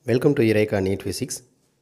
welcome to Rekha NEET physics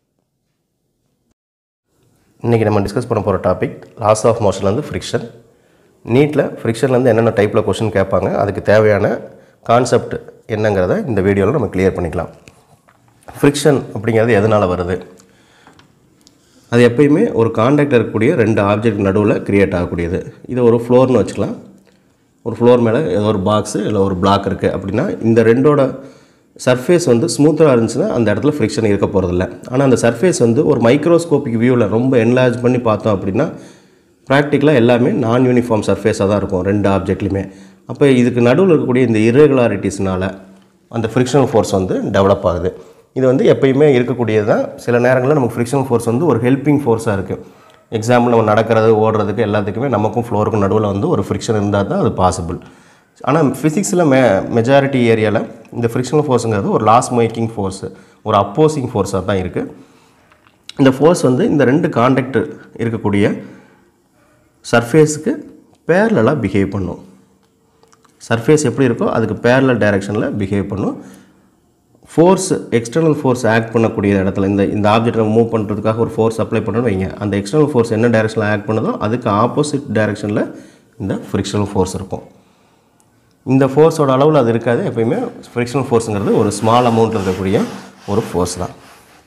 இன்றைக்கி நம்ம discuss பண்ண போகிற டாபிக் லாஸ் ஆஃப் மோஷன்லேருந்து ஃப்ரிக்ஷன் நீட்டில் ஃப்ரிக்ஷன்லேருந்து என்னென்ன டைப்பில் கொஷின் கேட்பாங்க அதுக்கு தேவையான கான்செப்ட் என்னங்கிறத இந்த வீடியோவில் நம்ம கிளியர் பண்ணிக்கலாம் ஃப்ரிக்ஷன் அப்படிங்கிறது எதனால் வருது அது எப்பயுமே ஒரு காண்டாக்டில் இருக்கக்கூடிய ரெண்டு ஆப்ஜெக்ட் நடுவில் கிரியேட் ஆகக்கூடியது இது ஒரு ஃப்ளோர்னு வச்சுக்கலாம் ஒரு ஃப்ளோர் மேலே ஏதோ ஒரு பாக்ஸு இல்லை ஒரு பிளாக் இருக்குது அப்படின்னா இந்த ரெண்டோட சர்ஃபேஸ் வந்து ஸ்மூத்தாக இருந்துச்சுன்னா அந்த இடத்துல ஃப்ரிக்ஷன் இருக்க போகிறதில்ல ஆனால் அந்த சர்ஃபேஸ் வந்து ஒரு மைக்ரோஸ்கோபிக் வியூவில் ரொம்ப என்லார்ஜ் பண்ணி பார்த்தோம் அப்படின்னா ப்ராக்டிக்கலாக எல்லாமே நான் யூனிஃபார்ம் சர்ஃபேஸாக தான் இருக்கும் ரெண்டு ஆப்ஜெக்ட்லையுமே அப்போ இதுக்கு நடுவில் இருக்கக்கூடிய இந்த irregularities-னால அந்த ஃப்ரிக்ஷனல் ஃபோர்ஸ் வந்து டெவலப் ஆகுது இது வந்து எப்பயுமே இருக்கக்கூடியது தான் சில நேரங்களில் நமக்கு ஃப்ரிக்ஷனல் ஃபோர்ஸ் வந்து ஒரு ஹெல்பிங் ஃபோர்ஸாக இருக்குது எக்ஸாம்பிள் நம்ம நடக்கிறது ஓடுறதுக்கு எல்லாத்துக்குமே நமக்கும் ஃப்ளோருக்கும் நடுவில் வந்து ஒரு ஃப்ரிக்ஷன் இருந்தால் தான் அது பாசிபிள் ஆனால் ஃபிசிக்ஸில் மெ மெஜாரிட்டி ஏரியாவில் இந்த ஃப்ரிக்ஷனல் ஃபோர்ஸுங்கிறது ஒரு லாஸ் மேக்கிங் ஃபோர்ஸு ஒரு அப்போசிங் ஃபோர்ஸாக தான் இருக்குது இந்த ஃபோர்ஸ் வந்து இந்த ரெண்டு காண்டாக்ட் இருக்கக்கூடிய சர்ஃபேஸுக்கு பேரலாக பிஹேவ் பண்ணும் சர்ஃபேஸ் எப்படி இருக்கோ அதுக்கு பேரலல் டைரெக்ஷனில் பிஹேவ் பண்ணும் ஃபோர்ஸ் எக்ஸ்டர்னல் ஃபோர்ஸ் ஆக்ட் பண்ணக்கூடிய இடத்துல இந்த இந்த ஆப்ஜெக்டை மூவ் பண்ணுறதுக்காக ஒரு ஃபோர்ஸ் அப்ளை பண்ணணும் வைங்க அந்த எக்ஸ்டர்னல் ஃபோர்ஸ் என்ன டைரெக்ஷனில் ஆக்ட் பண்ணுதோ அதுக்கு ஆப்போசிட் டைரெக்ஷனில் இந்த ஃப்ரிக்ஷனல் ஃபோர்ஸ் இருக்கும் இந்த ஃபோர்ஸோட அளவில் அது இருக்காது எப்பயுமே ஃப்ரிக்ஷனல் ஃபோர்ஸுங்கிறது ஒரு ஸ்மால் அமௌண்ட்டில் இருக்கக்கூடிய ஒரு ஃபோர்ஸ் தான்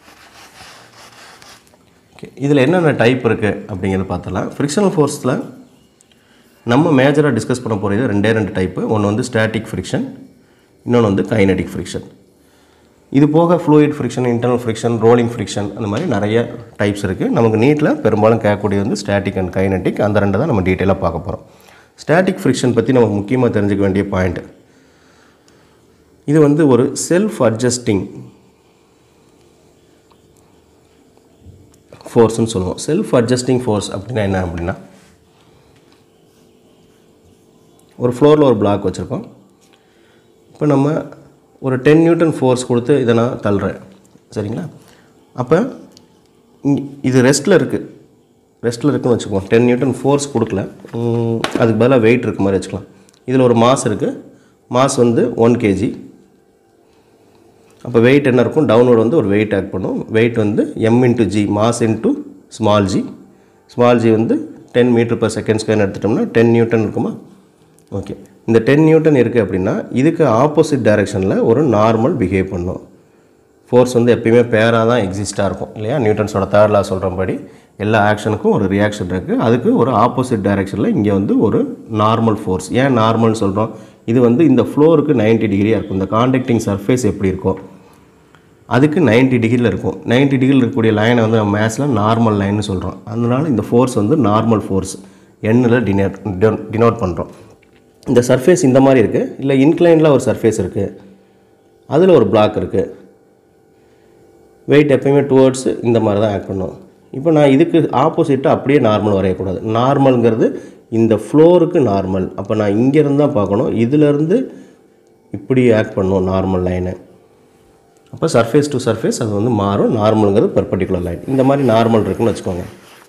ஓகே இதில் என்னென்ன டைப் இருக்குது அப்படிங்கிறத பார்த்தலாம் ஃப்ரிக்ஷனல் ஃபோர்ஸில் நம்ம மேஜராக டிஸ்கஸ் பண்ண போகிறது ரெண்டே ரெண்டு டைப்பு ஒன்று வந்து ஸ்டாட்டிக் ஃப்ரிக்ஷன் இன்னொன்று வந்து கைனடிக் ஃப்ரிக்ஷன் இது போக fluid friction internal friction rolling friction அந்த மாதிரி நிறைய டைப்ஸ் இருக்குது நமக்கு நீட்டில் பெரும்பாலும் கேட்கக்கூடியது வந்து ஸ்டாட்டிக் அண்ட் கைனடிக் அந்த ரெண்டு தான் நம்ம டீட்டெயிலாக பார்க்க போகிறோம் ஸ்டாட்டிக் ஃப்ரிக்ஷன் பற்றி நமக்கு முக்கியமாக தெரிஞ்சுக்க வேண்டிய பாயிண்ட் இது வந்து ஒரு செல்ஃப் அட்ஜஸ்டிங் ஃபோர்ஸ்னு சொல்லுவோம் செல்ஃப் அட்ஜஸ்டிங் ஃபோர்ஸ் அப்படின்னா என்ன அப்படின்னா ஒரு ஃப்ளோரில் ஒரு பிளாக் வச்சுருக்கோம் இப்போ நம்ம ஒரு டென் நியூட்டன் ஃபோர்ஸ் கொடுத்து இதை நான் தள்ளுறேன் சரிங்களா அப்போ இங்க- இது ரெஸ்ட்டில் இருக்குது ரெஸ்ட்டில் இருக்குன்னு வச்சுக்குவோம் டென் நியூட்டன் ஃபோர்ஸ் கொடுக்கல உம், அதுக்கு பதிலாக வெயிட் இருக்க மாதிரி வச்சுக்கலாம் இதில் ஒரு மாஸ் இருக்குது மாஸ் வந்து ஒன் கேஜி அப்போ வெயிட் என்ன இருக்கும் டவுன்வர்டு வந்து ஒரு வெயிட் ஆட் பண்ணும் வெயிட் வந்து M into G mass into small G small G வந்து ten metre per second square எடுத்துட்டோம்னா டென் நியூட்டன் இருக்குமா ஓகே இந்த டென் நியூட்டன் இருக்குது அப்படின்னா இதுக்கு ஆப்போசிட் டைரெக்ஷனில் ஒரு நார்மல் பிஹேவ் பண்ணும் ஃபோர்ஸ் வந்து எப்பயுமே பேராக தான் எக்ஸிஸ்டாக இருக்கும் இல்லையா நியூட்டன்ஸோட தேர்ட் லா சொல்கிறபடி எல்லா ஆக்ஷனுக்கும் ஒரு ரியாக்ஷன் இருக்குது அதுக்கு ஒரு ஆப்போசிட் டைரெக்ஷனில் இங்கே வந்து ஒரு நார்மல் ஃபோர்ஸ் ஏன் நார்மல்னு சொல்கிறோம் இது வந்து இந்த ஃப்ளோருக்கு 90 டிகிரியாக இருக்கும் இந்த காண்டாக்டிங் சர்ஃபேஸ் எப்படி இருக்கும் அதுக்கு 90 டிகிரியில் இருக்கும் 90 டிகிரியில் இருக்கக்கூடிய லைனை வந்து நம்ம மேத்ஸில் நார்மல் லைன்னு சொல்கிறோம் அதனால இந்த ஃபோர்ஸ் வந்து நார்மல் ஃபோர்ஸ் எண்ணில் டினோட் டினோட் பண்ணுறோம் இந்த சர்ஃபேஸ் இந்த மாதிரி இருக்குது இல்லை இன்க்ளைனில் ஒரு சர்ஃபேஸ் இருக்குது அதில் ஒரு பிளாக் இருக்குது வெயிட் எப்பயுமே டுவர்ட்ஸ் இந்த மாதிரி தான் ஆக்ட் பண்ணும் இப்போ நான் இதுக்கு ஆப்போசிட்டாக அப்படியே நார்மல் வரையக்கூடாது நார்மல்ங்கிறது இந்த ஃப்ளோருக்கு நார்மல் அப்போ நான் இங்கேருந்து தான் பார்க்கணும் இதிலேருந்து இப்படி ஆக்ட் பண்ணும் நார்மல் லைனை அப்போ சர்ஃபேஸ் டு சர்ஃபேஸ் அது வந்து மாறும் நார்மலுங்கிறது பெர்பண்டிகுலர் லைன் இந்த மாதிரி நார்மல் இருக்குன்னு வச்சுக்கோங்க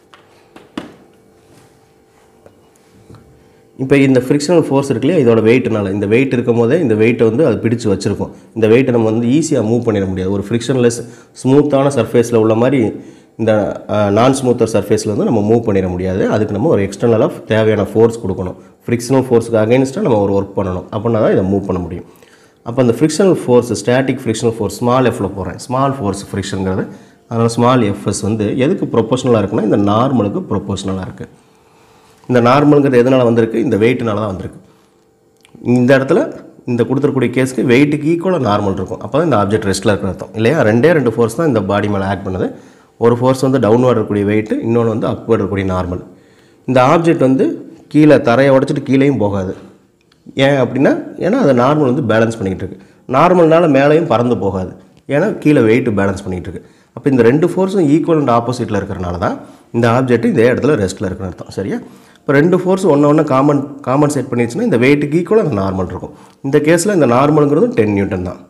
இப்போ இந்த ஃப்ரிக்ஷனல் ஃபோர்ஸ் இருக்கு இல்லையா இதோட வெயிட்னால இந்த வெயிட் இருக்கும் போதே இந்த வெயிட்டை வந்து அது பிடிச்சு வச்சுருக்கோம் இந்த வெயிட்டை நம்ம வந்து ஈஸியாக மூவ் பண்ணிட முடியாது ஒரு ஃப்ரிக்ஷன்லெஸ் ஸ்மூத்தான சர்ஃபேஸில் உள்ள மாதிரி இந்த நான் ஸ்மூத்தர் சர்ஃபேஸில் வந்து நம்ம மூவ் பண்ணிட முடியாது அதுக்கு நம்ம ஒரு எக்ஸ்டர்னலாக தேவையான ஃபோர்ஸ் கொடுக்கணும் ஃப்ரிக்ஷனல் ஃபோர்ஸுக்கு அகைன்ஸ்டாக நம்ம ஒரு ஒர்க் பண்ணணும் அப்படின்னா தான் இதை மூவ் பண்ண முடியும் அப்போ அந்த frictional force static frictional force small எஃப்பில் போகிறேன் ஸ்மால் ஃபோர்ஸ் ஃப்ரிக்ஷனுங்கிறது அதனால் ஸ்மால் எஃப்எஸ் வந்து எதுக்கு ப்ரொபோஷனலாக இருக்குன்னா இந்த நார்மலுக்கு ப்ரொபோஷனலாக இருக்குது இந்த நார்மலுங்கிறது எதனால் வந்திருக்கு இந்த வெயிட்னால தான் வந்திருக்கு இந்த இடத்துல இந்த கொடுத்துருக்கூடிய கேஸ்க்கு வெயிட்டுக்கு ஈக்குவலாக நார்மல் இருக்கும் அப்போ தான் இந்த ஆப்ஜெக்ட் ரெஸ்ட்டில் இருக்கிற அர்த்தம் இல்லையா ரெண்டே ரெண்டு ஃபோர்ஸ் தான் இந்த பாடி மேலே ஆக்ட் பண்ணுது ஒரு ஃபோர்ஸ் வந்து டவுன்வர்ட் இருக்கக்கூடிய வெயிட் இன்னொன்று வந்து அப்வர்ட் இருக்கக்கூடிய நார்மல் இந்த ஆப்ஜெக்ட் வந்து கீழே தரையை உடச்சிட்டு கீழேயும் போகாது ஏன் அப்படின்னா ஏன்னா அது நார்மல் வந்து பேலன்ஸ் பண்ணிக்கிட்டு இருக்கு நார்மல்னால மேலேயும் பறந்து போகாது ஏன்னா கீழே வெயிட் பேலன்ஸ் பண்ணிகிட்டு இருக்கு அப்போ இந்த ரெண்டு ஃபோர்ஸும் ஈக்குவல் அண்ட் ஆப்போசிட்டில் இருக்கிறனால தான் இந்த ஆப்ஜெக்ட் இதே இடத்துல ரெஸ்ட்டில் இருக்குன்னு அர்த்தம் சரியா இப்போ ரெண்டு ஃபோர்ஸ் ஒன்று ஒன்று காமன் காமன் செட் பண்ணிடுச்சுன்னா இந்த வெயிட்டுக்கு ஈக்குவலாக அந்த நார்மல் இருக்கும் இந்த கேஸில் இந்த நார்மலுங்கிறது டென் நியூட்டன் தான்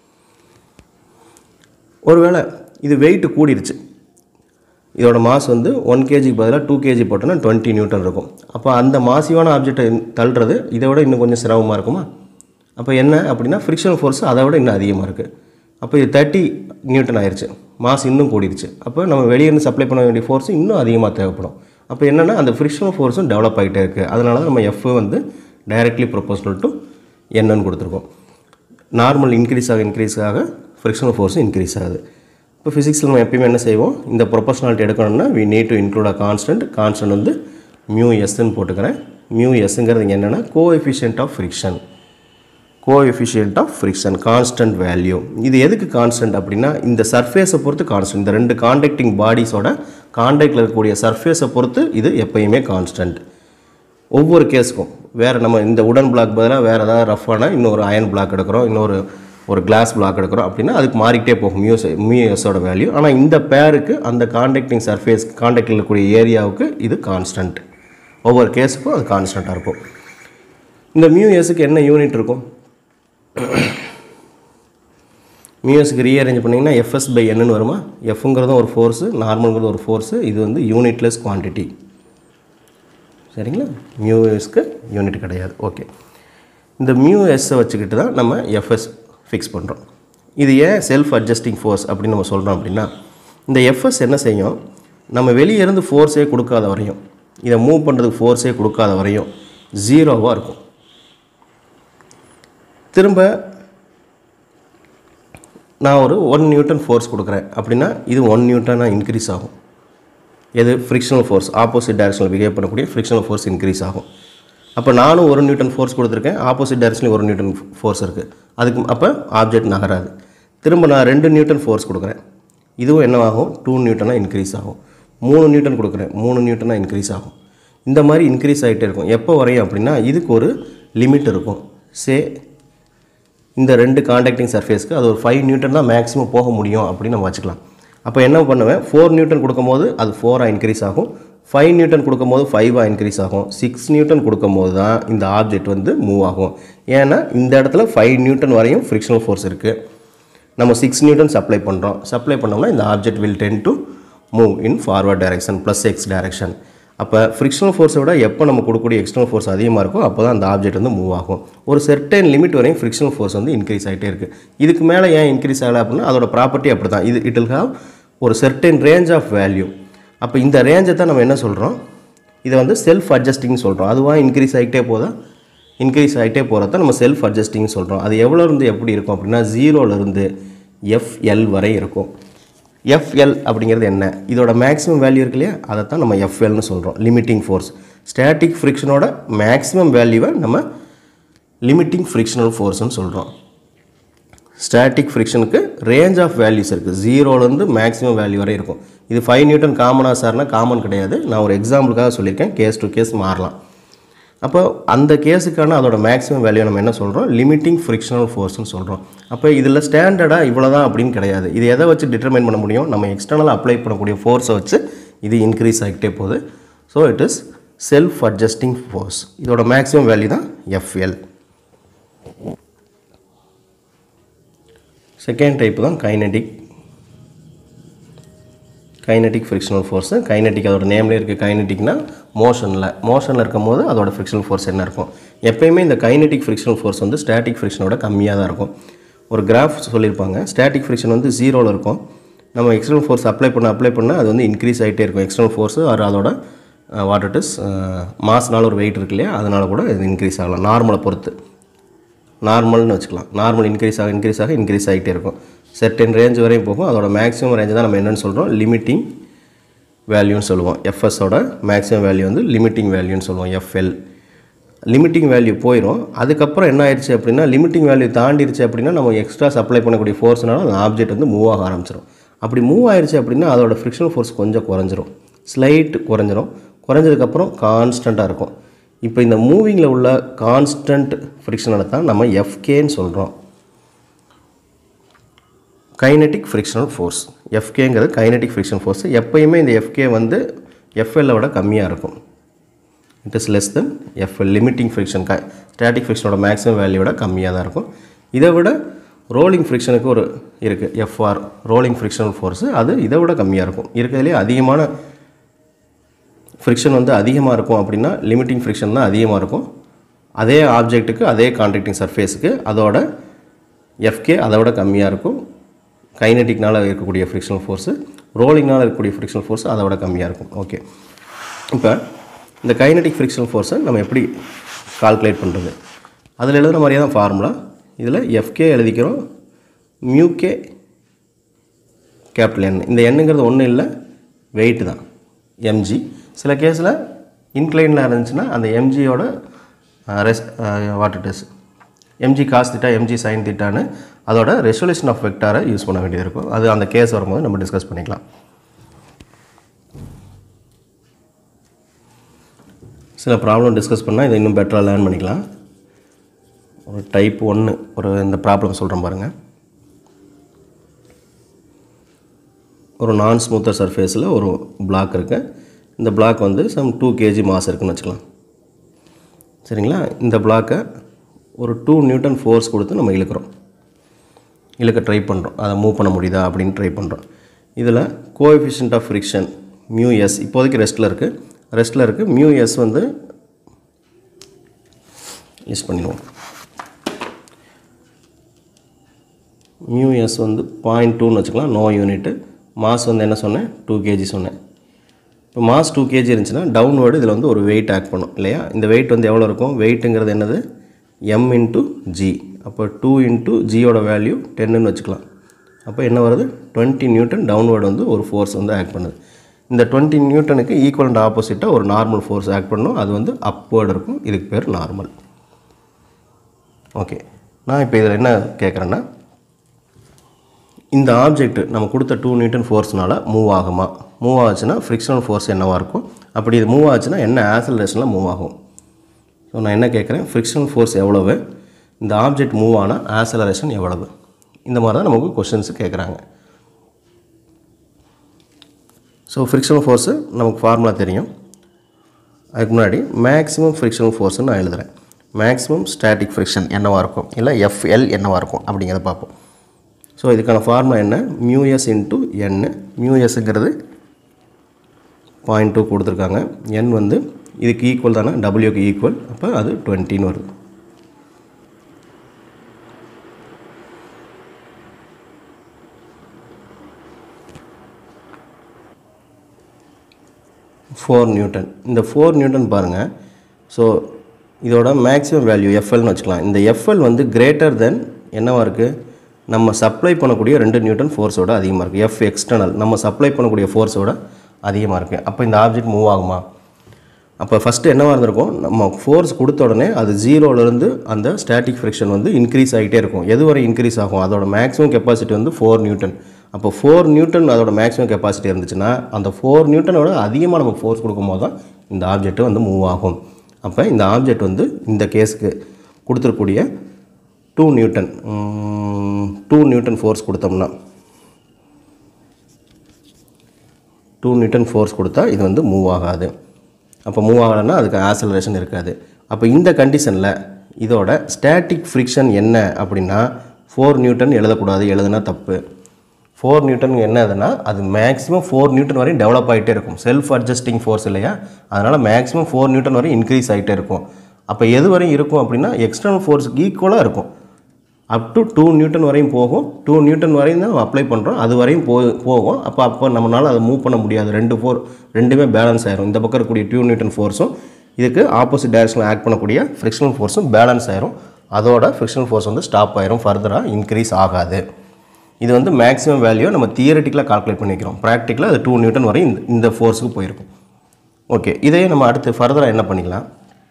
ஒருவேளை இது வெயிட் கூடிருச்சு இதோட மாஸ் வந்து ஒன் கேஜிக்கு பதிலாக டூ கேஜி போட்டோன்னா டுவெண்ட்டி நியூட்டன் இருக்கும் அப்போ அந்த மாசிவான ஆப்ஜெக்டை தள்ளுறது இதை விட இன்னும் கொஞ்சம் சிரமமாக இருக்குமா அப்போ என்ன அப்படின்னா ஃப்ரிக்ஷனல் ஃபோர்ஸ் அதை விட இன்னும் அதிகமாக இருக்குது அப்போ இது தேர்ட்டி நியூட்டன் ஆயிடுச்சு மாஸ் இன்னும் கூடிருச்சு அப்போ நம்ம வெளியே இருந்து சப்ளை பண்ண வேண்டிய ஃபோர்ஸ் இன்னும் அதிகமாக தேவைப்படும் அப்போ என்னென்னா அந்த ஃப்ரிக்ஷனல் ஃபோர்ஸும் டெவலப் ஆகிட்டே இருக்குது அதனால தான் நம்ம எஃப் வந்து டைரக்ட்லி ப்ரொபோஷனல் டு என்னன்னு கொடுத்துருக்கோம் நார்மல் இன்க்ரீஸ் ஆக இன்க்ரீஸ் ஆக ஃப்ரிக்ஷனல் ஃபோர்ஸும் இன்க்ரீஸ் ஆகுது இப்போ ஃபிசிக்ஸில் நம்ம எப்பயுமே என்ன செய்வோம் இந்த ப்ரொபோஷனாலிட்டி எடுக்கணும்னா we need to include a constant constant வந்து மியூ எஸ்ன்னு போட்டுக்கிறேன் மியூ எஸ்ங்கிறது இங்கே என்னென்னா coefficient of friction coefficient of friction constant value இது எதுக்கு கான்ஸ்டன்ட் அப்படின்னா இந்த சர்ஃபேஸை பொறுத்து கான்ஸ்டன்ட் இந்த ரெண்டு காண்டாக்டிங் பாடிஸோட காண்டாக்டில் இருக்கக்கூடிய சர்ஃபேஸை பொறுத்து இது எப்பயுமே கான்ஸ்டன்ட் ஒவ்வொரு கேஸுக்கும் வேறு நம்ம இந்த உடன் பிளாக் பதிலாக வேறு ஏதாவது ரஃப்பான இன்னொரு அயன் பிளாக் எடுக்கிறோம் இன்னொரு ஒரு கிளாஸ் பிளாக் எடுக்கிறோம் அப்படின்னா அதுக்கு மாறிக்கிட்டே போகும் மியூஸ் மியூஎஸோட வேல்யூ ஆனால் இந்த பேருக்கு அந்த காண்டாக்டிங் சர்ஃபேஸ் காண்டாக்டில் இருக்கக்கூடிய ஏரியாவுக்கு இது கான்ஸ்டன்ட் ஒவ்வொரு கேஸுக்கும் அது கான்ஸ்டண்ட்டாக இருக்கும் இந்த மியூஎஸுக்கு என்ன யூனிட் இருக்கும் மியூஎஸ்க்கு ரீஅரேஞ்ச் பண்ணிங்கன்னா எஃப்எஸ் பை என்னன்னு வருமா எஃப்ங்கிறதும் ஒரு ஃபோர்ஸு நார்மல்ங்கிறது ஒரு ஃபோர்ஸு இது வந்து யூனிட்லெஸ் குவான்டிட்டி சரிங்களா மியூஎஸ்க்கு யூனிட் கிடையாது ஓகே இந்த மியூஎஸ்ஸை வச்சுக்கிட்டு தான் நம்ம எஃப்எஸ் ஃபிக்ஸ் பண்ணுறோம் இது ஏன் செல்ஃப் அட்ஜஸ்டிங் ஃபோர்ஸ் அப்படின்னு நம்ம சொல்கிறோம் அப்படின்னா இந்த எஃப்எஸ் என்ன செய்யும் நம்ம வெளியே இருந்து ஃபோர்ஸே கொடுக்காத வரையும் இதை மூவ் பண்ணுறதுக்கு ஃபோர்ஸே கொடுக்காத வரையும் ஜீரோவாக இருக்கும் திரும்ப நான் ஒரு ஒன் நியூட்டன் ஃபோர்ஸ் கொடுக்குறேன் அப்படின்னா இது ஒன் நியூட்டனாக இன்க்ரீஸ் ஆகும் எது ஃப்ரிக்ஷனல் ஃபோர்ஸ் ஆப்போசிட் டைரக்ஷனில் பிஹேவ் பண்ணக்கூடிய ஃப்ரிக்ஷனல் ஃபோர்ஸ் இன்க்ரீஸ் ஆகும் அப்போ நானும் ஒரு நியூட்டன் ஃபோர்ஸ் கொடுத்துருக்கேன் ஆப்போசிட் டைரக்ஷனில் ஒரு நியூட்டன் ஃபோர்ஸ் இருக்குது அதுக்கு அப்போ ஆப்ஜெக்ட் நகராது திரும்ப நான் ரெண்டு நியூட்டன் ஃபோர்ஸ் கொடுக்குறேன் இதுவும் என்னவாகும் டூ நியூட்டனாக இன்க்ரீஸ் ஆகும் மூணு நியூட்டன் கொடுக்குறேன் மூணு நியூட்டனாக இன்க்ரீஸ் ஆகும் இந்த மாதிரி இன்க்ரீஸ் ஆகிட்டே இருக்கும் எப்போ வரையும் அப்படின்னா இதுக்கு ஒரு லிமிட் இருக்கும் சே இந்த ரெண்டு காண்டாக்டிங் சர்ஃபேஸ்க்கு அது ஒரு ஃபைவ் நியூட்டன் தான் மேக்ஸிமம் போக முடியும் அப்படின்னு நம்ம வச்சுக்கலாம் அப்போ என்ன பண்ணுவேன் ஃபோர் நியூட்டன் கொடுக்கும்போது அது ஃபோராக இன்க்ரீஸ் ஆகும் ஃபைவ் நியூட்டன் கொடுக்கும்போது ஃபைவாக இன்க்ரீஸ் ஆகும் சிக்ஸ் நியூட்டன் கொடுக்கும்போது தான் இந்த ஆப்ஜெக்ட் வந்து மூவ் ஆகும் ஏன்னா இந்த இடத்துல ஃபைவ் நியூட்டன் வரையும் ஃப்ரிக்ஷனல் ஃபோர்ஸ் இருக்குது நம்ம சிக்ஸ் நியூட்டன் சப்ளை பண்ணுறோம் சப்ளை பண்ணோம்னா இந்த object will tend to move in forward direction plus X direction அப்போ ஃப்ரிக்ஷனல் ஃபோர்ஸை விட எப்போ நம்ம கொடுக்கக்கூடிய எக்ஸ்டர்னல் ஃபோர்ஸ் அதிகமாக இருக்கும் அப்போ தான் அந்த ஆப்ஜெக்ட் வந்து மூவ் ஆகும் ஒரு செர்டைன் லிமிட் வரையும் ஃப்ரிக்ஷனல் ஃபோர்ஸ் வந்து இன்க்ரீஸ் ஆகிட்டே இருக்குது இதுக்கு மேலே ஏன் இன்க்ரீஸ் ஆகலை அப்படின்னா அதோட ப்ராப்பர்ட்டி அப்படி தான் இது இட் வில் ஹாவ் ஒரு செர்டைன் ரேஞ்ச் ஆஃப் வேல்யூ அப்போ இந்த ரேஞ்சை தான் நம்ம என்ன சொல்கிறோம் இதை வந்து செல்ஃப் அட்ஜஸ்டிங்னு சொல்கிறோம் அதுவாக இன்க்ரீஸ் ஆகிட்டே போதா இன்க்ரீஸ் ஆகிட்டே போகிறத நம்ம செல்ஃப் அட்ஜஸ்டிங்னு சொல்கிறோம் அது எவ்வளோ இருந்து எப்படி இருக்கும் அப்படின்னா ஜீரோலேருந்து எஃப்எல் வரை இருக்கும் எஃப்எல் அப்படிங்கிறது என்ன இதோட மேக்ஸிமம் வேல்யூ இருக்கு இல்லையா அதை தான் நம்ம எஃப்எல்னு சொல்கிறோம் லிமிட்டிங் ஃபோர்ஸ் ஸ்டாட்டிக் ஃப்ரிக்ஷனோட மேக்ஸிமம் வேல்யூவை நம்ம லிமிட்டிங் ஃப்ரிக்ஷனல் ஃபோர்ஸ்னு சொல்கிறோம் ஸ்டாட்டிக் ஃப்ரிக்ஷனுக்கு ரேஞ்ச் ஆஃப் வேல்யூஸ் இருக்குது ஜீரோலேருந்து மேக்ஸிமம் வேல்யூ வரை இருக்கும் இது ஃபைவ் நியூட்டன் காமனாக சார்னா காமன் கிடையாது நான் ஒரு எக்ஸாம்பிளுக்காக சொல்லியிருக்கேன் கேஸ் டு கேஸ் மாறலாம் அப்போ அந்த கேஸுக்கான அதோட மேக்ஸிமம் வேல்யூ நம்ம என்ன சொல்கிறோம் லிமிட்டிங் ஃப்ரிக்ஷனல் ஃபோர்ஸ்னு சொல்கிறோம் அப்போ இதில் ஸ்டாண்டர்டாக இவ்வளோ தான் அப்படின்னு கிடையாது இது எதை வச்சு டிட்டர்மைன் பண்ண முடியும் நம்ம எக்ஸ்டர்னலாக அப்ளை பண்ணக்கூடிய ஃபோர்ஸை வச்சு இது இன்க்ரீஸ் ஆகிட்டே போகுது so it is self adjusting force இதோட மேக்ஸிமம் வேல்யூ தான் எஃப்எல் செகண்ட் டைப் தான் kinetic kinetic frictional force kinetic அதோட நேம்லேயே இருக்குது கைனடிக்னா மோஷனில் மோஷனில் இருக்கும் போது அதோட ஃப்ரிக்ஷனல் ஃபோர்ஸ் என்ன இருக்கும் எப்பயுமே இந்த கைனடிக் ஃப்ரிக்ஷனல் ஃபோர்ஸ் வந்து ஸ்டாட்டிக் ஃப்ரிக்ஷனோட கம்மியாக தான் இருக்கும் ஒரு கிராஃப் சொல்லியிருப்பாங்க ஸ்டாட்டிக் ஃப்ரிக்ஷன் வந்து ஜீரோவில் இருக்கும் நம்ம எக்ஸ்டர்னல் ஃபோர்ஸ் அப்ளை பண்ண அப்ளை பண்ண அது வந்து இன்க்ரீஸ் ஆகிட்டே இருக்கும் எக்ஸ்டர்னல் ஃபோர்ஸு அது அதோட வாட் இட் இஸ் மாஸ்னால ஒரு வெயிட் இருக்கு இல்லையா அதனால கூட இது இன்க்ரீஸ் ஆகலாம் நார்மலை பொறுத்து நார்மல்னு வச்சுக்கலாம் நார்மல் இன்க்ரீஸ் ஆக இன்க்ரீஸ் ஆக இன்க்ரீஸ் ஆகிட்டே இருக்கும் செர்டன் ரேஞ்ச் வரையும் போகும் அதோட மேக்ஸிமம் ரேஞ்சு தான் நம்ம என்னென்னு சொல்கிறோம் லிமிட்டிங் வேல்யூன்னு சொல்லுவோம் எஃப்எஸோட மேக்ஸிமம் வேல்யூ வந்து லிமிட்டிங் வேல்யூன்னு சொல்லுவோம் எஃப்எல் லிமிட்டிங் வேல்யூ போயிடும் அதுக்கப்புறம் என்ன ஆயிடுச்சு அப்படின்னா லிமிட்டிங் வேல்யூ தாண்டிடுச்சு அப்படின்னா நம்ம எக்ஸ்ட்ரா சப்ளை பண்ணக்கூடிய ஃபோர்ஸ்னால அந்த ஆப்ஜெக்ட் வந்து மூவ் ஆக ஆரம்பிச்சிடும் அப்படி மூவ் ஆயிடுச்சு அப்படின்னா அதோட ஃப்ரிக்ஷனல் ஃபோர்ஸ் கொஞ்சம் குறைஞ்சிரும் ஸ்லைட் குறைஞ்சிரும் குறைஞ்சதுக்கப்புறம் கான்ஸ்டண்ட்டாக இருக்கும் இப்போ இந்த மூவிங்கில் உள்ள கான்ஸ்டன்ட் ஃப்ரிக்ஷனை தான் நம்ம எஃப்கேன்னு சொல்கிறோம் கைனட்டிக் ஃப்ரிக்ஷனல் ஃபோர்ஸ் எஃப்கேங்கிறது கைனட்டிக் ஃப்ரிக்ஷன் ஃபோர்ஸ் எப்பயுமே இந்த எஃப்கே வந்து எஃப்எல்லை விட கம்மியாக இருக்கும் it is less then FL limiting friction க ஸ்டாட்டிக் ஃப்ரிக்ஷனோட மேக்ஸிமம் வேல்யூவோட கம்மியாக தான் இருக்கும் இதை விட ரோலிங் ஃப்ரிக்ஷனுக்கு ஒரு இருக்குது எஃப்ஆர் ரோலிங் ஃப்ரிக்ஷனல் ஃபோர்ஸு அது இதை விட கம்மியாக இருக்கும் இருக்கிறதுலே அதிகமான ஃப்ரிக்ஷன் வந்து அதிகமாக இருக்கும் அப்படின்னா லிமிட்டிங் ஃப்ரிக்ஷன் தான் அதிகமாக இருக்கும் அதே ஆப்ஜெக்ட்டுக்கு அதே கான்ட்ராக்டிங் சர்ஃபேஸுக்கு அதோட எஃப்கே அதை விட கம்மியாக இருக்கும் கைனட்டிக்னால் இருக்கக்கூடிய ஃப்ரிக்ஷனல் ஃபோர்ஸு ரோலிங்னால் இருக்கக்கூடிய ஃப்ரிக்ஷனல் ஃபோர்ஸ் அதை விட கம்மியாக இருக்கும் ஓகே இப்போ இந்த கைனட்டிக் ஃப்ரிக்ஷனல் ஃபோர்ஸை நம்ம எப்படி கால்குலேட் பண்ணுறது அதில் எழுதுன மாதிரியே தான் ஃபார்முலா இதில் எஃப்கே எழுதிக்கிறோம் மியூகே கேபிட்டல் என் இந்த எண்ணுங்கிறது ஒன்றும் இல்லை வெயிட் தான் எம்ஜி சில கேஸில் இன்க்ளைனில் இருந்துச்சுன்னா அந்த எம்ஜியோட ரெஸ் what it is MG cos theta MG sine திட்டான்னு அதோட ரெசல்யூஷன் ஆஃப் வெக்டாரை யூஸ் பண்ண வேண்டியது இருக்கும் அது அந்த கேஸ் வரும்போது நம்ம டிஸ்கஸ் பண்ணிக்கலாம் சில ப்ராப்ளம் டிஸ்கஸ் பண்ணால் இதை இன்னும் பெட்டராக லேர்ன் பண்ணிக்கலாம் ஒரு டைப் ஒன்று ஒரு இந்த ப்ராப்ளம் சொல்கிறேன் பாருங்கள் ஒரு நான் ஸ்மூத்தர் சர்ஃபேஸில் ஒரு பிளாக் இருக்குது இந்த பிளாக் வந்து சம் டூ கேஜி மாஸ் இருக்குன்னு வச்சுக்கலாம் சரிங்களா இந்த பிளாக்கை ஒரு டூ நியூட்டன் ஃபோர்ஸ் கொடுத்து நம்ம இழுக்கிறோம் இழுக்க ட்ரை பண்ணுறோம் அதை மூவ் பண்ண முடியுதா அப்படின்னு ட்ரை பண்ணுறோம் இதில் coefficient of friction mu S இப்போதைக்கு ரெஸ்ட்டில் இருக்குது ரெஸ்ட்டில் இருக்குது மியூ எஸ் வந்து யூஸ் பண்ணிடுவோம் மியூ எஸ் வந்து பாயிண்ட் டூன்னு வச்சுக்கலாம் நோ யூனிட்டு மாஸ் வந்து என்ன சொன்னேன் டூ கேஜி சொன்னேன் இப்போ மாஸ் டூ கேஜி இருந்துச்சுன்னா டவுன்வேர்டு இதில் வந்து ஒரு வெயிட் ஆட் பண்ணும் இல்லையா இந்த வெயிட் வந்து எவ்வளோ இருக்கும் வெயிட்டுங்கிறது என்னது எம் இன்ட்டு ஜி அப்போ டூ இன்ட்டு ஜியோட வேல்யூ டென்னுன்னு வச்சுக்கலாம் அப்போ என்ன வருது டுவெண்ட்டி நியூட்டன் டவுன்வேர்டு வந்து ஒரு ஃபோர்ஸ் வந்து ஆக்ட் பண்ணுது இந்த டுவெண்ட்டி நியூட்டனுக்கு ஈக்குவல் அண்ட் ஆப்போசிட்டாக ஒரு நார்மல் ஃபோர்ஸ் ஆக்ட் பண்ணும் அது வந்து அப்வேர்டு இருக்கும் இதுக்கு பேர் நார்மல் ஓகே நான் இப்போ இதில் என்ன கேட்குறேன்னா இந்த ஆப்ஜெக்ட் நம்ம கொடுத்த டூ நியூட்டன் ஃபோர்ஸ்னால மூவ் ஆகுமா மூவ் ஆச்சுன்னா ஃப்ரிக்ஷனல் ஃபோர்ஸ் என்னவாக இருக்கும் அப்படி இது மூவ் ஆச்சுன்னா என்ன ஆசலரேஷனில் மூவ் ஆகும் ஸோ நான் என்ன கேட்குறேன் ஃப்ரிக்ஷனல் ஃபோர்ஸ் எவ்வளவு இந்த ஆப்ஜெக்ட் மூவ் ஆனால் ஆசலரேஷன் எவ்வளவு இந்த மாதிரி தான் நமக்கு கொஷின்ஸ் கேட்குறாங்க ஸோ ஃப்ரிக்ஷனல் ஃபோர்ஸு நமக்கு ஃபார்முலா தெரியும் அதுக்கு முன்னாடி மேக்ஸிமம் ஃப்ரிக்ஷனல் ஃபோர்ஸ்னு நான் எழுதுகிறேன் மேக்ஸிமம் ஸ்டாட்டிக் ஃப்ரிக்ஷன் என்னவாக இருக்கும் இல்லை எஃப்எல் என்னவாக இருக்கும் அப்படிங்கிறத பார்ப்போம் ஸோ இதுக்கான ஃபார்முலா என்ன மியூஎஸ் இன்ட்டு என் மியூஎஸ்ங்கிறது பாயிண்ட் டூ கொடுத்துருக்காங்க என் வந்து இதுக்கு ஈக்குவல் தானே டபிள்யூக்கு ஈக்குவல் அப்போ அது டுவெண்ட்டின்னு வருது ஃபோர் நியூட்டன் இந்த ஃபோர் நியூட்டன் பாருங்கள் ஸோ இதோட மேக்ஸிமம் வேல்யூ எஃப்எல்னு வச்சுக்கலாம் இந்த எஃப்எல் வந்து கிரேட்டர் தென் என்னவாக இருக்குது நம்ம சப்ளை பண்ணக்கூடிய ரெண்டு நியூட்டன் ஃபோர்ஸோட அதிகமாக இருக்குது எஃப் எக்ஸ்டர்னல் நம்ம சப்ளை பண்ணக்கூடிய ஃபோர்ஸோட அதிகமாக இருக்குது அப்போ இந்த ஆப்ஜெக்ட் மூவ் ஆகுமா அப்போ ஃபஸ்ட்டு என்னவாக இருந்திருக்கும் நம்ம ஃபோர்ஸ் கொடுத்த உடனே அது ஜீரோலேருந்து அந்த ஸ்டாட்டிக் ஃப்ரிக்ஷன் வந்து இன்க்ரீஸ் ஆகிட்டே இருக்கும் எது வரை இன்க்ரீஸ் ஆகும் அதோட மேக்ஸிமம் கெப்பாசிட்டி வந்து ஃபோர் நியூட்டன் அப்போ ஃபோர் நியூட்டன் அதோட மேக்ஸிமம் கெப்பாசிட்டி இருந்துச்சுன்னா அந்த ஃபோர் நியூட்டனோட அதிகமாக நம்ம ஃபோர்ஸ் கொடுக்கும்போது தான் இந்த ஆப்ஜெக்ட் வந்து மூவ் ஆகும் அப்போ இந்த ஆப்ஜெக்ட் வந்து இந்த கேஸுக்கு கொடுத்துருக்கூடிய two newton two newton force கொடுத்தோம்னா டூ நியூட்டன் ஃபோர்ஸ் கொடுத்தா இது வந்து மூவ் ஆகாது அப்போ மூவ் ஆகலைன்னா அதுக்கு ஆசலரேஷன் இருக்காது அப்போ இந்த கண்டிஷனில் இதோட ஸ்டாட்டிக் ஃப்ரிக்ஷன் என்ன அப்படின்னா ஃபோர் நியூட்டன் எழுதக்கூடாது எழுதுனா தப்பு ஃபோர் நியூட்டன் என்னதுன்னா அது மேக்ஸிமம் ஃபோர் நியூட்டன் வரையும் டெவலப் ஆகிட்டே இருக்கும் செல்ஃப் அட்ஜஸ்டிங் ஃபோர்ஸ் இல்லையா அதனால் மேக்ஸிமம் ஃபோர் நியூட்டன் வரையும் இன்க்ரீஸ் ஆகிட்டே இருக்கும் அப்போ எது வரையும் இருக்கும் அப்படின்னா எக்ஸ்டர்னல் ஃபோர்ஸுக்கு ஈக்குவலாக இருக்கும் அப் டு டூ நியூட்டன் வரையும் போகும் டூ நியூட்டன் வரையும் தான் அப்ளை பண்ணுறோம் அது வரையும் போ போகும் அப்போ அப்போ நம்மளால் அதை மூவ் பண்ண முடியாது ரெண்டு ஃபோர் ரெண்டுமே பேலன்ஸ் ஆயிரும் இந்த பக்கம் இருக்கக்கூடிய டூ நியூட்டன் ஃபோர்ஸும் இதுக்கு ஆப்போசிட் டைரக்ஷனில் ஆக்ட் பண்ணக்கூடிய ஃப்ரிக்ஷனல் ஃபோர்ஸும் பேலன்ஸ் ஆயிரும் அதோட ஃப்ரிக்ஷனல் ஃபோர்ஸ் வந்து ஸ்டாப் ஆயிரும் ஃபர்தராக இன்க்ரீஸ் ஆகாது இது வந்து மேக்ஸிமம் வேல்யூ நம்ம தியரட்டிக்கலாக கால்குலேட் பண்ணிக்கிறோம் ப்ராக்டிக்கலாக அது டூ நியூட்டன் வரை இந்த இந்த ஃபோர்ஸுக்கு போயிருக்கும் ஓகே இதையே நம்ம அடுத்து ஃபர்தராக என்ன பண்ணிக்கலாம்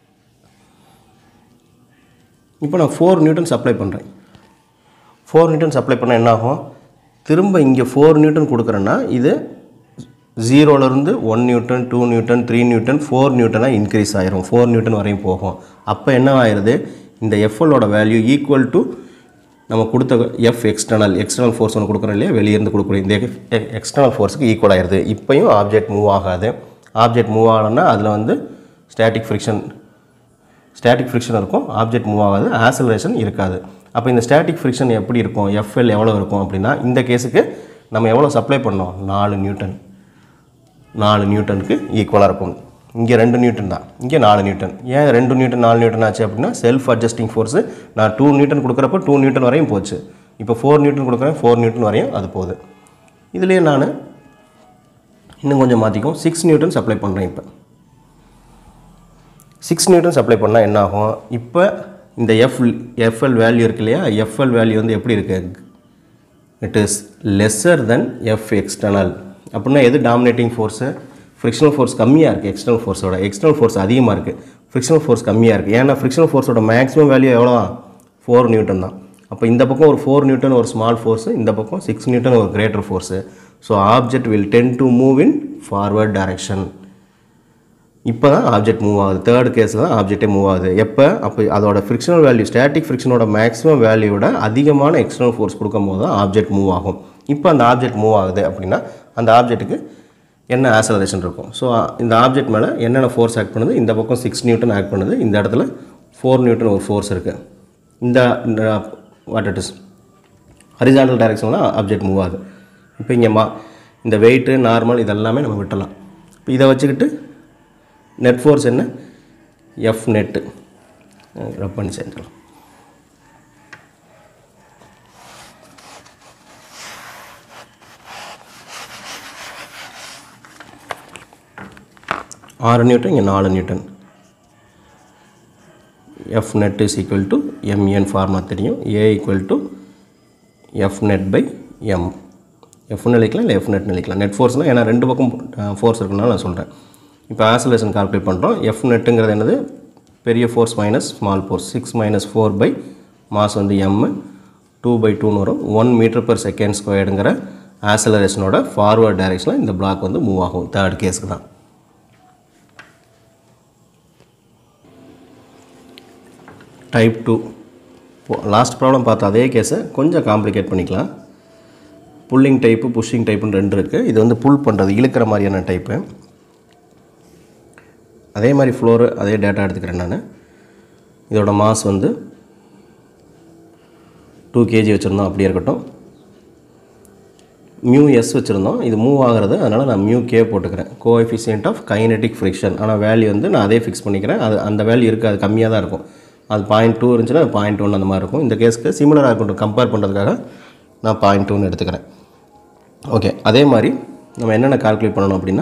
இப்போ நான் ஃபோர் நியூட்டன் சப்ளை பண்ணுறேன் ஃபோர் நியூட்டன் சப்ளை பண்ணால் என்ன ஆகும் திரும்ப இங்கே ஃபோர் நியூட்டன் கொடுக்குறேன்னா இது ஜீரோலேருந்து one newton two newton three newton four நியூட்டனாக இன்க்ரீஸ் ஆயிரும் ஃபோர் நியூட்டன் வரையும் போகும் அப்போ என்ன ஆயிடுது இந்த எஃப்எல்லோட வேல்யூ ஈக்குவல் டு நம்ம கொடுத்த எஃப் எக்ஸ்டர்னல் எக்ஸ்டர்னல் ஃபோர்ஸ் ஒன்று கொடுக்குறோம் இல்லையா வெளியேருந்து கொடுக்குறோம் இந்த எக்ஸ்டர்னல் ஃபோர்ஸுக்கு ஈக்குவல் ஆயிடுது இப்போயும் ஆப்ஜெக்ட் மூவ் ஆகாது ஆப்ஜெக்ட் மூவ் ஆகலைன்னா அதில் வந்து ஸ்டாட்டிக் ஃப்ரிக்ஷன் ஸ்டாட்டிக் ஃப்ரிக்ஷன் இருக்கும் ஆப்ஜெக்ட் மூவ் ஆகாது ஆசலரேஷன் இருக்காது அப்போ இந்த ஸ்டாட்டிக் ஃப்ரிக்ஷன் எப்படி இருக்கும் எஃப்எல் எவ்வளோ இருக்கும் அப்படின்னா இந்த கேஸுக்கு நம்ம எவ்வளோ சப்ளை பண்ணோம் நாலு நியூட்டன் நாலு நியூட்டனுக்கு ஈக்குவலாக இருக்கும் இங்கே ரெண்டு நியூட்டன் தான் இங்கே நாலு நியூட்டன் ஏன் ரெண்டு நியூட்டன் நாலு நியூட்டன் ஆச்சு அப்படின்னா செல்ஃப் அட்ஜஸ்டிங் ஃபோர்ஸு நான் டூ நியூட்டன் கொடுக்குறப்ப டூ நியூட்டன் வரையும் போச்சு இப்போ ஃபோர் நியூட்டன் கொடுக்குறேன் ஃபோர் நியூட்டன் வரையும் அது போகுது இதுலேயே நான் இன்னும் கொஞ்சம் மாற்றிக்கும் சிக்ஸ் நியூட்டன் சப்ளை பண்ணுறேன் இப்போ சிக்ஸ் நியூட்டன் சப்ளை பண்ணால் என்ன ஆகும் இப்போ இந்த எஃப் எஃப்எல் வேல்யூ இருக்கு இல்லையா எஃப்எல் வேல்யூ வந்து எப்படி இருக்குது it is lesser than F external அப்படின்னா எது டாமினேட்டிங் ஃபோர்ஸு ஃப்ரிக்ஷனல் ஃபோர்ஸ் கம்மியாக இருக்குது எக்ஸ்டர்னல் ஃபோர்ஸோட எக்ஸ்டர்னல் ஃபோர்ஸ் அதிகமாக இருக்குது ஃப்ரிக்ஷனல் ஃபோர்ஸ் கம்மியாக இருக்குது ஏன்னா ஃப்ரிக்ஷனல் ஃபோர்ஸோட மேக்ஸிமம் வேல்யூ எவ்வளோ தான் ஃபோர் நியூட்டன் தான் அப்போ இந்த பக்கம் ஒரு ஃபோர் நியூட்டன் ஒரு ஸ்மால் ஃபோர்ஸு இந்த பக்கம் சிக்ஸ் நியூட்டன் ஒரு greater force so object will tend to move in forward direction இப்போ தான் ஆப்ஜெக்ட் மூவ் ஆகுது தேர்ட் கேஸில் தான் ஆப்ஜெக்டே மூவ் ஆகுது எப்போ அப்போ அதோட ஃப்ரிக்ஷனல் வேல்யூ ஸ்டாட்டிக் ஃப்ரிக்ஷனோட மேக்ஸிமம் வேல்யூவோட அதிகமான எக்ஸ்டர்னல் ஃபோர்ஸ் கொடுக்கும்போது தான் ஆப்ஜெக்ட் மூவ் ஆகும் இப்போ அந்த ஆப்ஜெக்ட் மூவ் ஆகுது அப்படின்னா அந்த ஆப்ஜெக்ட்டுக்கு என்ன ஆசலரேஷன் இருக்கும் ஸோ இந்த ஆப்ஜெக்ட் மேலே என்னென்ன ஃபோர்ஸ் ஆக்ட் பண்ணுது இந்த பக்கம் சிக்ஸ் நியூட்டன் ஆக்ட் பண்ணுது இந்த இடத்துல ஃபோர் நியூட்டன் ஒரு ஃபோர்ஸ் இருக்குது இந்த வாட் இட் இஸ் ஹரிசாண்டல் டைரக்ஷனில் ஆப்ஜெக்ட் மூவ் ஆகுது இப்போ இங்கே மா இந்த வெயிட்டு நார்மல் இதெல்லாமே நம்ம விட்டலாம் இப்போ இதை வச்சுக்கிட்டு நெட் ஃபோர்ஸ் என்ன எஃப் நெட்டு ரப் பண்ணி செஞ்சிடலாம் ஆறு நியூட்டன் இங்கே நாலு newton F net is equal to MN ஃபார்மா தெரியும் A equal to F net by M எஃப்னு நினைக்கலாம் இல்லை எஃப் நெட் நினைக்கலாம் நெட் ஃபோர்ஸ்னால் ஏன்னா ரெண்டு பக்கம் ஃபோர்ஸ் இருக்குனால நான் சொல்கிறேன் இப்போ ஆசோலேஷன் கால்குலேட் பண்ணுறோம் எஃப் நெட்டுங்கிறது என்னது பெரிய force minus small force six minus four by mass வந்து எம் டூ பை டூன்னு வரும் ஒன் மீட்டர் பர் செகண்ட் ஸ்கொயர்டுங்கிற ஆசலரேஷனோட ஃபார்வர்ட் டைரெக்ஷனில் இந்த பிளாக் வந்து மூவ் ஆகும் தேர்ட் கேஸுக்கு தான் டைப் டூ லாஸ்ட் ப்ராப்ளம் பார்த்த அதே கேஸை கொஞ்சம் காம்ப்ளிகேட் பண்ணிக்கலாம் புல்லிங் டைப்பு புஷ்ஷிங் டைப்புன்னு ரெண்டு இருக்குது இது வந்து புல் பண்ணுறது இழுக்கிற மாதிரியான டைப்பு அதே மாதிரி ஃப்ளோரு அதே டேட்டா எடுத்துக்கிறேன் நான் இதோட மாஸ் வந்து டூ கேஜி வச்சுருந்தோம் அப்படியே இருக்கட்டும் மியூ எஸ் வச்சுருந்தோம் இது மூவ் ஆகிறது அதனால் நான் மியூ கே போட்டுக்கிறேன் கோஎஃபிஷியன்ட் ஆஃப் கைனெட்டிக் ஃப்ரிக்ஷன் ஆனால் வேல்யூ வந்து நான் அதே ஃபிக்ஸ் பண்ணிக்கிறேன் அது அந்த வேல்யூ இருக்குது அது கம்மியாக தான் இருக்கும் அது பாயிண்ட் டூ இருந்துச்சுன்னா அது பாயிண்ட் ஒன் அந்த மாதிரி இருக்கும் இந்த கேஸ்க்கு சிமிலராக இருக்கட்டும் கம்பேர் பண்ணுறதுக்காக நான் பாயிண்ட் டூன்னு எடுத்துக்கிறேன் ஓகே அதே மாதிரி நம்ம என்னென்ன கால்குலேட் பண்ணணும் அப்படின்னா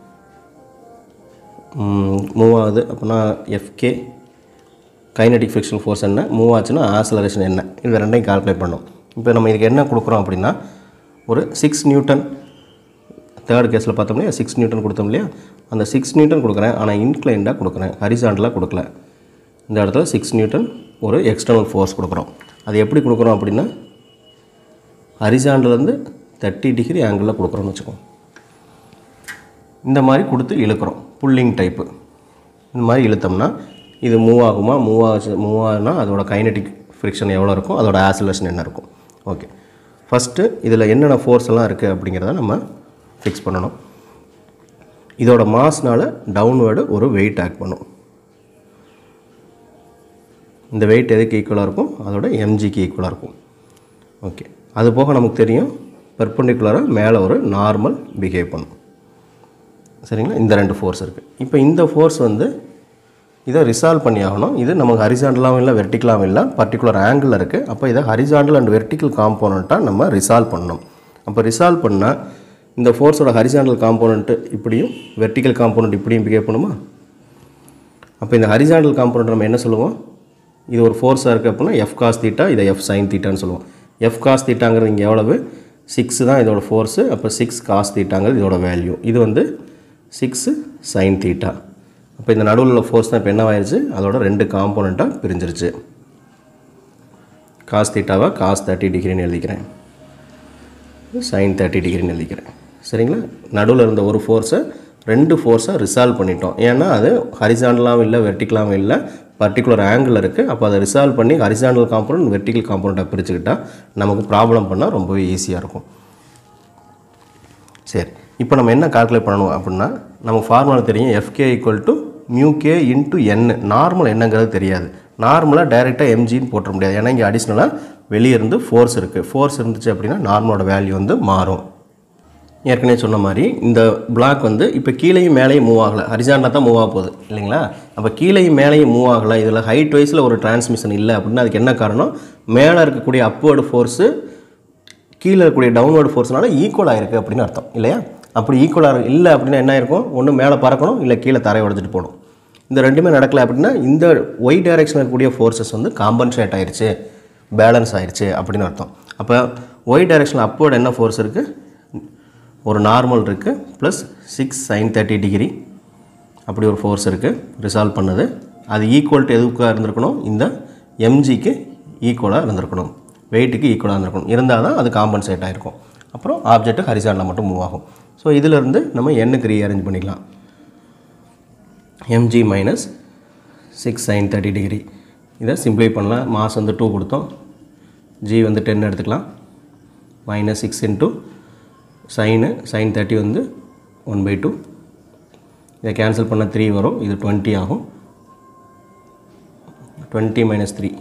மூவ் ஆகுது அப்படின்னா எஃப்கே கைனடிக் ஃபிக்ஷன் ஃபோர்ஸ் என்ன மூவ் ஆச்சுன்னா ஆசலரேஷன் என்ன இது ரெண்டையும் கால்குலேட் பண்ணோம் இப்போ நம்ம இதுக்கு என்ன கொடுக்குறோம் அப்படின்னா ஒரு சிக்ஸ் நியூட்டன் தேர்ட் கேஸில் பார்த்தோம் இல்லையா சிக்ஸ் நியூட்டன் கொடுத்தோம் இல்லையா அந்த சிக்ஸ் நியூட்டன் கொடுக்குறேன் ஆனால் இன்க்ளைண்டாக கொடுக்குறேன் ஹரிசாண்டலாக கொடுக்கல இந்த இடத்துல சிக்ஸ் நியூட்டன் ஒரு எக்ஸ்டர்னல் ஃபோர்ஸ் கொடுக்குறோம் அது எப்படி கொடுக்குறோம் அப்படின்னா ஹரிசாண்டலேருந்து தேர்ட்டி டிகிரி ஆங்கிளில் கொடுக்குறோன்னு வச்சுக்கோங்க இந்த மாதிரி கொடுத்து இழுக்கிறோம் புல்லிங் டைப்பு இந்த மாதிரி இழுத்தோம்னா இது மூவ் ஆகுமா மூவ் ஆச்சு மூவ் ஆகுனா அதோட கைனடிக் ஃப்ரிக்ஷன் எவ்வளோ இருக்கும் அதோட ஆசலேஷன் என்ன இருக்கும் ஓகே ஃபஸ்ட்டு இதில் என்னென்ன ஃபோர்ஸ் எல்லாம் இருக்குது அப்படிங்கிறத நம்ம ஃபிக்ஸ் பண்ணணும் இதோட மாஸ்னால் டவுன்வேர்டு ஒரு வெயிட் ஆக்ட் பண்ணும் இந்த வெயிட் எதுக்கு ஈக்குவலாக இருக்கும் அதோட எம்ஜிக்கு ஈக்குவலாக இருக்கும் ஓகே அது போக நமக்கு தெரியும் பெர்பண்டிகுலராக மேலே ஒரு நார்மல் பிஹேவ் பண்ணும் சரிங்களா இந்த ரெண்டு ஃபோர்ஸ் இருக்குது இப்போ இந்த ஃபோர்ஸ் வந்து இதை ரிசால்வ் பண்ணி ஆகணும் இது நமக்கு ஹரிசாண்டலாகவும் இல்லை வெர்டிக்கலாகவும் இல்லை பர்டிகுலர் ஆங்கிளில் இருக்குது அப்போ இதை ஹரிசாண்டல் அண்ட் வெர்டிக்கல் காம்போனண்ட்டாக நம்ம ரிசால்வ் பண்ணணும் அப்போ ரிசால்வ் பண்ணால் இந்த ஃபோர்ஸோட ஹரிசாண்டல் காம்போனண்ட்டு இப்படியும் வெர்டிக்கல் காம்போனண்ட் இப்படியும் பிஹேவ் பண்ணுமா அப்போ இந்த ஹரிசாண்டல் காம்போனண்ட் நம்ம என்ன சொல்லுவோம் இது ஒரு ஃபோர்ஸாக இருக்குது அப்படின்னா எஃப் காஸ் தீட்டா இதை எஃப் சைன் தீட்டான்னு சொல்லுவோம் எஃப் காஸ் தீட்டாங்கிறது இங்கே எவ்வளவு சிக்ஸ் தான் இதோட ஃபோர்ஸு அப்போ சிக்ஸ் காஸ் தீட்டாங்கிறது இதோட வேல்யூ இது வந்து சிக்ஸு சைன் தீட்டா அப்போ இந்த நடுவில் உள்ள ஃபோர்ஸ் தான் இப்போ என்னவாயிருச்சு அதோட ரெண்டு காம்போனண்ட்டாக பிரிஞ்சிருச்சு காஸ் தீட்டாவை காஸ் தேர்ட்டி டிகிரின்னு எழுதிக்கிறேன் சைன் தேர்ட்டி டிகிரின்னு எழுதிக்கிறேன் சரிங்களா நடுவில் இருந்த ஒரு ஃபோர்ஸை ரெண்டு ஃபோர்ஸை ரிசால்வ் பண்ணிட்டோம் ஏன்னா அது ஹரிசாண்டலாகவும் இல்லை வெர்டிக்கலாகவும் இல்லை பர்டிகுலர் ஆங்கிள் இருக்குது அப்போ அதை ரிசால்வ் பண்ணி ஹரிசாண்டல் காம்போனன்ட் வெர்டிக்கல் காம்போனண்ட்டாக பிரிச்சுக்கிட்டால் நமக்கு ப்ராப்ளம் பண்ணால் ரொம்பவே ஈஸியாக இருக்கும் சரி இப்போ நம்ம என்ன கால்குலேட் பண்ணணும் அப்படின்னா நமக்கு ஃபார்முலா தெரியும் FK equal to mu K into N normal என்னங்கிறது தெரியாது நார்மலாக டைரெக்டாக எம்ஜின்னு போட்டுற முடியாது ஏன்னா இங்கே அடிஷ்னலாக வெளியே இருந்து ஃபோர்ஸ் இருக்குது ஃபோர்ஸ் இருந்துச்சு அப்படின்னா நார்மலோட வேல்யூ வந்து மாறும் ஏற்கனவே சொன்ன மாதிரி இந்த பிளாக் வந்து இப்போ கீழேயும் மேலேயும் மூவ் ஆகலை ஹரிசாண்டா தான் மூவ் ஆக போகுது இல்லைங்களா அப்போ கீழேயும் மேலேயும் மூவ் ஆகலை இதில் ஹைட் வைஸில் ஒரு டிரான்ஸ்மிஷன் இல்லை அப்படின்னா அதுக்கு என்ன காரணம் மேலே இருக்கக்கூடிய அப்வேர்டு ஃபோர்ஸு கீழே இருக்கக்கூடிய டவுன்வர்டு ஃபோர்ஸ்னால ஈக்குவலாக இருக்குது அப்படின்னு அர்த்தம் இல்லையா அப்படி ஈக்குவலாக இல்லை அப்படின்னா என்ன இருக்கும் ஒன்று மேலே பறக்கணும் இல்லை கீழே தரை உடச்சிட்டு போகணும் இந்த ரெண்டுமே நடக்கலை அப்படின்னா இந்த ஒய் டைரெக்ஷனில் இருக்கக்கூடிய ஃபோர்ஸஸ் வந்து காம்பன்சேட் ஆயிருச்சு பேலன்ஸ் ஆயிருச்சு அப்படின்னு அர்த்தம் அப்போ ஒய் டைரெக்ஷனில் அப்போர்டு என்ன ஃபோர்ஸ் இருக்குது ஒரு நார்மல் இருக்குது plus six sine thirty degree அப்படி ஒரு ஃபோர்ஸ் இருக்குது ரிசால்வ் பண்ணது அது ஈக்குவல் டு எதுக்காக இருந்திருக்கணும் இந்த எம்ஜிக்கு ஈக்குவலாக இருந்திருக்கணும் வெயிட்டுக்கு ஈக்குவலாக இருந்திருக்கணும் இருந்தால் தான் அது காம்பன்சேட் ஆகிருக்கும் அப்புறம் ஆப்ஜெக்ட் ஹரிசானில் மட்டும் மூவ் ஆகும் ஸோ இதிலிருந்து நம்ம எண்ணுக்கு ரீஅரேஞ்ச் பண்ணிக்கலாம் MG minus six sine thirty degree இதை சிம்ப்ளை பண்ணலாம் மாஸ் வந்து டூ கொடுத்தோம் ஜி வந்து டென் எடுத்துக்கலாம் minus six into sine sine thirty வந்து ஒன் பை டூ இதை கேன்சல் பண்ண த்ரீ வரும் இது டுவெண்ட்டி ஆகும் டுவெண்ட்டி மைனஸ் த்ரீ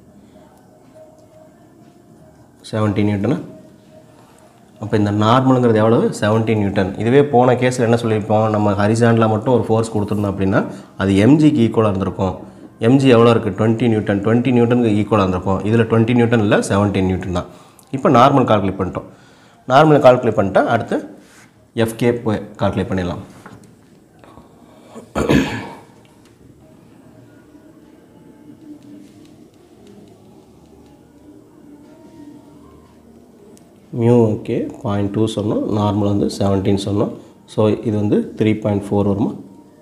செவன்டீன் நியூட்டனா அப்போ இந்த நார்மலுங்கிறது எவ்வளவு செவன்டீன் நியூட்டன் இதுவே போன கேஸில் என்ன சொல்லியிருப்போம் நம்ம ஹரிசாண்டில் மட்டும் ஒரு ஃபோர்ஸ் கொடுத்துருந்தோம் அப்படின்னா அது எம்ஜிக்கு ஈக்குவலாக இருந்திருக்கும் எம்ஜி எவ்வளோ இருக்குது டுவெண்ட்டி நியூட்டன் டுவெண்ட்டி நியூட்டனுக்கு ஈக்குவலாக இருந்திருக்கும் இதில் டுவெண்ட்டி நியூட்டன் இல்லை செவன்டீன் நியூட்டன் தான் இப்போ நார்மல் கால்குலேட் பண்ணிட்டோம் நார்மல் கால்குலேட் பண்ணிட்டா அடுத்து எஃப்கே போய் கால்குலேட் பண்ணிடலாம் மியூ ஓகே பாயிண்ட் டூ சொன்னோம் நார்மல் வந்து செவன்டீன் சொன்னோம் ஸோ இது வந்து த்ரீ பாயிண்ட் ஃபோர் வருமா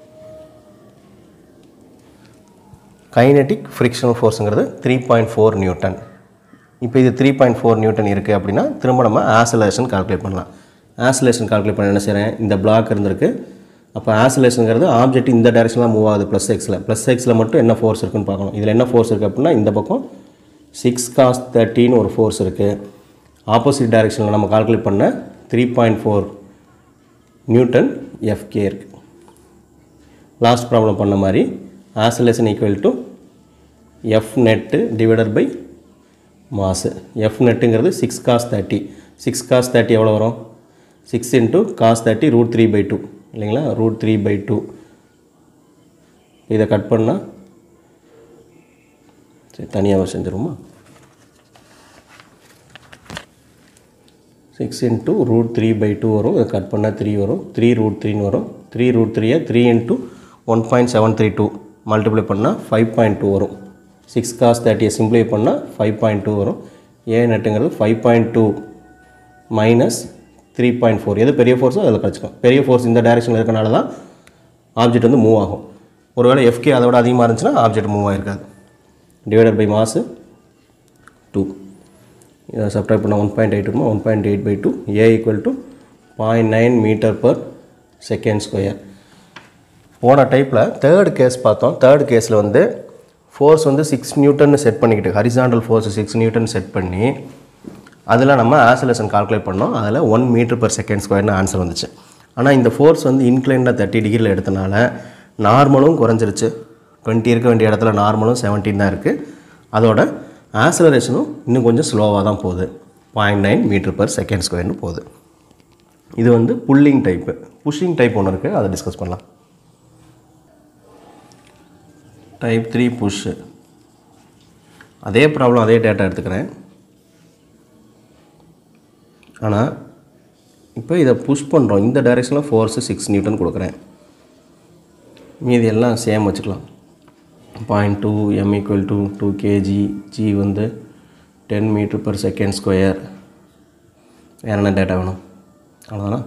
கைனெட்டிக் ஃப்ரிக்ஷனல் ஃபோர்ஸுங்கிறது த்ரீ பாயிண்ட் ஃபோர் நியூட்டன் இப்போ இது த்ரீ பாயிண்ட் ஃபோர் நியூட்டன் இருக்குது அப்படின்னா திரும்ப நம்ம ஆசலேஷன் கால்குலேட் பண்ணலாம் ஆசலேஷன் கால்குலேட் பண்ண என்ன செய்கிறேன் இந்த பிளாக் இருந்திருக்கு அப்போ ஆசலேஷனுங்கிறது ஆப்ஜெக்ட் இந்த டைரெக்ஷனில் மூவ் ஆகுது ப்ளஸ் எக்ஸில் ப்ளஸ் எக்ஸில் மட்டும் என்ன ஃபோர்ஸ் இருக்குன்னு பார்க்கணும் இதில் என்ன ஃபோர்ஸ் இருக்குது அப்படின்னா இந்த பக்கம் சிக்ஸ் காஸ் தேர்ட்டின்னு ஒரு ஃபோர்ஸ் இருக்குது ஆப்போசிட் டைரெக்ஷனில் நம்ம கால்குலேட் பண்ண three point four newton FK இருக்குது லாஸ்ட் ப்ராப்ளம் பண்ண மாதிரி acceleration equal to F net divided by mass F நெட்டுங்கிறது six cos thirty six cos thirty எவ்வளோ வரும் six into cos thirty root three by two இல்லைங்களா root three by two இதை cut பண்ணால் சரி தனியாக செஞ்சிருமா six into root three by two வரும் இதை கட் பண்ணால் த்ரீ வரும் த்ரீ ரூட் த்ரீன்னு வரும் த்ரீ ரூட் த்ரீயை three into one point seven three two multiply பண்ணால் ஃபைவ் பாயிண்ட் டூ வரும் சிக்ஸ் காஸ் தேர்ட்டியை சிம்ப்ளை பண்ணால் ஃபைவ் பாயிண்ட் டூ வரும் ஏ நெட்டுங்கிறது five point two minus three point four எது பெரிய ஃபோர்ஸோ அதில் கிடச்சிக்கும் பெரிய ஃபோர்ஸ் இந்த டைரெக்ஷனில் இருக்கனால தான் ஆப்ஜெக்ட் வந்து மூவ் ஆகும் ஒருவேளை எஃப்கே அதோட அதிகமாக இருந்துச்சுன்னா ஆப்ஜெக்ட் மூவ் ஆகிருக்காது டிவைடட் பை மாசு டூ இதை சப்ட்ராக்ட் பண்ணால் ஒன் பாயிண்ட் எயிட் வருமா one point eight by two A equal to point nine metre per second square போன டைப்பில் தேர்ட் கேஸ் பார்த்தோம் தேர்ட் கேஸில் வந்து ஃபோர்ஸ் வந்து சிக்ஸ் நியூட்டன் செட் பண்ணிக்கிட்டு horizontal force six newton set பண்ணி அதில் நம்ம ஆசலேஷன் கால்குலேட் பண்ணோம் அதில் ஒன் மீட்டர் பர் செகண்ட் ஸ்கொயர்னு ஆன்சர் வந்துச்சு ஆனால் இந்த ஃபோர்ஸ் வந்து இன்க்ளைனில் தேர்ட்டி டிகிரியில் எடுத்தனால நார்மலும் குறைஞ்சிருச்சு டுவெண்ட்டி இருக்க வேண்டிய இடத்துல நார்மலும் செவன்டீன் தான் இருக்குது அதோட ஆசலரேஷனும் இன்னும் கொஞ்சம் ஸ்லோவாக தான் போகுது point nine metre per second ஸ்கொயர்னு போகுது இது வந்து புல்லிங் டைப்பு புஷ்ஷிங் டைப் ஒன்று இருக்குது அதை டிஸ்கஸ் பண்ணலாம் டைப் த்ரீ புஷ்ஷு அதே ப்ராப்ளம் அதே டேட்டா எடுத்துக்கிறேன் ஆனால் இப்போ இதை புஷ் பண்ணுறோம் இந்த டைரெக்ஷனில் ஃபோர்ஸு சிக்ஸ் நியூட்டன் கொடுக்குறேன் மீதி எல்லாம் சேம் வச்சுக்கலாம் point two M equal to two KG G வந்து ten metre per second square வேறு என்ன டேட்டா வேணும் அவ்வளோதானா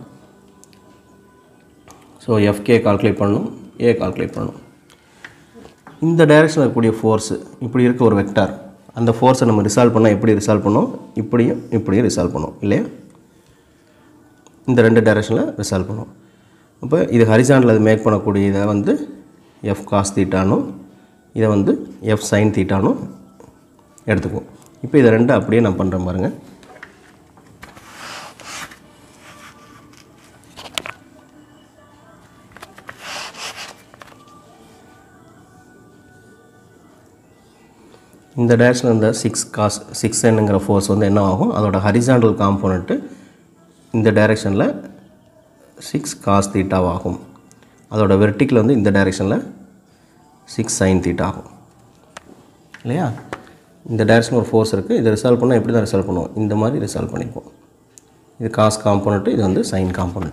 ஸோ எஃப்கே கால்குலேட் பண்ணணும் ஏ கால்குலேட் பண்ணணும் இந்த டைரெக்ஷனில் இருக்கக்கூடிய ஃபோர்ஸு இப்படி இருக்க ஒரு வெக்டார் அந்த ஃபோர்ஸை நம்ம ரிசால்வ் பண்ணால் எப்படி ரிசால்வ் பண்ணோம் இப்படியும் இப்படியும் ரிசால்வ் பண்ணோம் இல்லையா இந்த ரெண்டு டைரெக்ஷனில் ரிசால்வ் பண்ணும் அப்போ இது ஹரிசாண்டில் அது மேக் பண்ணக்கூடிய இதை வந்து எஃப் காஸ் தீட்டானும் இதை வந்து எஃப் சைன் தீட்டானும் எடுத்துக்குவோம் இப்போ இதை ரெண்டு அப்படியே நான் பண்ணுறேன் பாருங்கள் இந்த டேரக்ஷனில் இந்த சிக்ஸ் காஸ் சிக்ஸ் என்னங்கிற ஃபோர்ஸ் வந்து என்ன ஆகும் அதோட ஹரிசாண்டல் காம்போனண்ட்டு இந்த டைரெக்ஷனில் சிக்ஸ் காஸ் தீட்டாவாகும் அதோட வெர்டிக்கல் வந்து இந்த டைரெக்ஷனில் சிக்ஸ் சைன் தீட்டா ஆகும் இல்லையா இந்த டைரக்ஷன் ஒரு ஃபோர்ஸ் இருக்குது இதை ரிசால்வ் பண்ணால் எப்படி தான் ரிசால்வ் பண்ணுவோம் இந்த மாதிரி ரிசால்வ் பண்ணிப்போம் இது காஸ் காம்போனண்ட்டு இது வந்து சைன் காம்போனண்ட்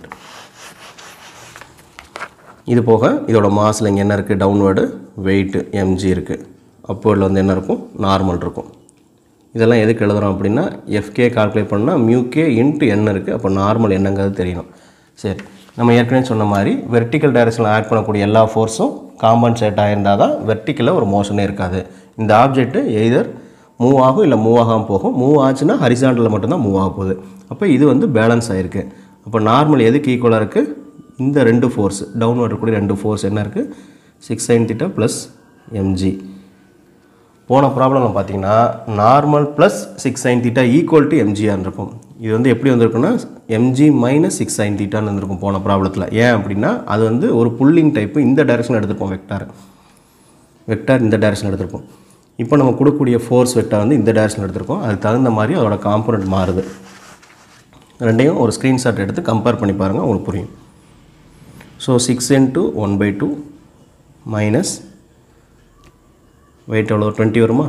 இது போக இதோட மாஸில் இங்கே என்ன இருக்குது டவுன்வேர்டு வெயிட்டு எம்ஜி இருக்குது அப்வேர்டில் வந்து என்ன இருக்கும் நார்மல் இருக்கும் இதெல்லாம் எதுக்கு எழுதுகிறோம் அப்படின்னா எஃப்கே கால்குலேட் பண்ணால் மியூகே இன்ட்டு என்ன இருக்குது அப்போ நார்மல் என்னங்கிறது தெரியணும் சரி நம்ம ஏற்கனவே சொன்ன மாதிரி வெர்டிக்கல் டைரக்ஷனில் ஆட் பண்ணக்கூடிய எல்லா ஃபோர்ஸும் காம்பன்சேட் ஆகிருந்தால் தான் வெர்டிக்கலில் ஒரு மோஷனே இருக்காது இந்த ஆப்ஜெக்ட்டு எய்தர் மூவ் ஆகும் இல்லை மூவ் ஆகாமல் போகும் மூவ் ஆச்சுன்னா ஹரிசாண்டலில் மட்டும்தான் மூவ் ஆக போகுது அப்போ இது வந்து பேலன்ஸ் ஆகிருக்கு அப்போ நார்மல் எதுக்கு ஈக்குவலாக இருக்குது இந்த ரெண்டு ஃபோர்ஸ் டவுன் வரக்கூடிய ரெண்டு ஃபோர்ஸ் என்ன இருக்குது six sine theta plus MG போன ப்ராப்ளமில் பார்த்தீங்கன்னா normal plus six sine theta equal to MGR இருக்கும் இது வந்து எப்படி வந்திருக்குன்னா எம்ஜி மைனஸ் சிக்ஸ் சைன் தீட்டான்னு வந்திருக்கும் போன ப்ராப்ளத்தில் ஏன் அப்படின்னா அது வந்து ஒரு புல்லிங் டைப்பு இந்த டைரக்ஷன் எடுத்திருப்போம் வெக்டார் வெக்டார் இந்த டைரக்ஷன் எடுத்திருப்போம் இப்போ நம்ம கொடுக்கக்கூடிய ஃபோர்ஸ் வெக்டார் வந்து இந்த டைரக்ஷன் எடுத்திருக்கோம் அதுக்கு தகுந்த மாதிரி அதோட காம்பனண்ட் மாறுது ரெண்டையும் ஒரு ஸ்க்ரீன்ஷாட் எடுத்து கம்பேர் பண்ணி பாருங்கள் உங்களுக்கு புரியும் so six into one by two minus weight எவ்வளோ டுவெண்ட்டி வருமா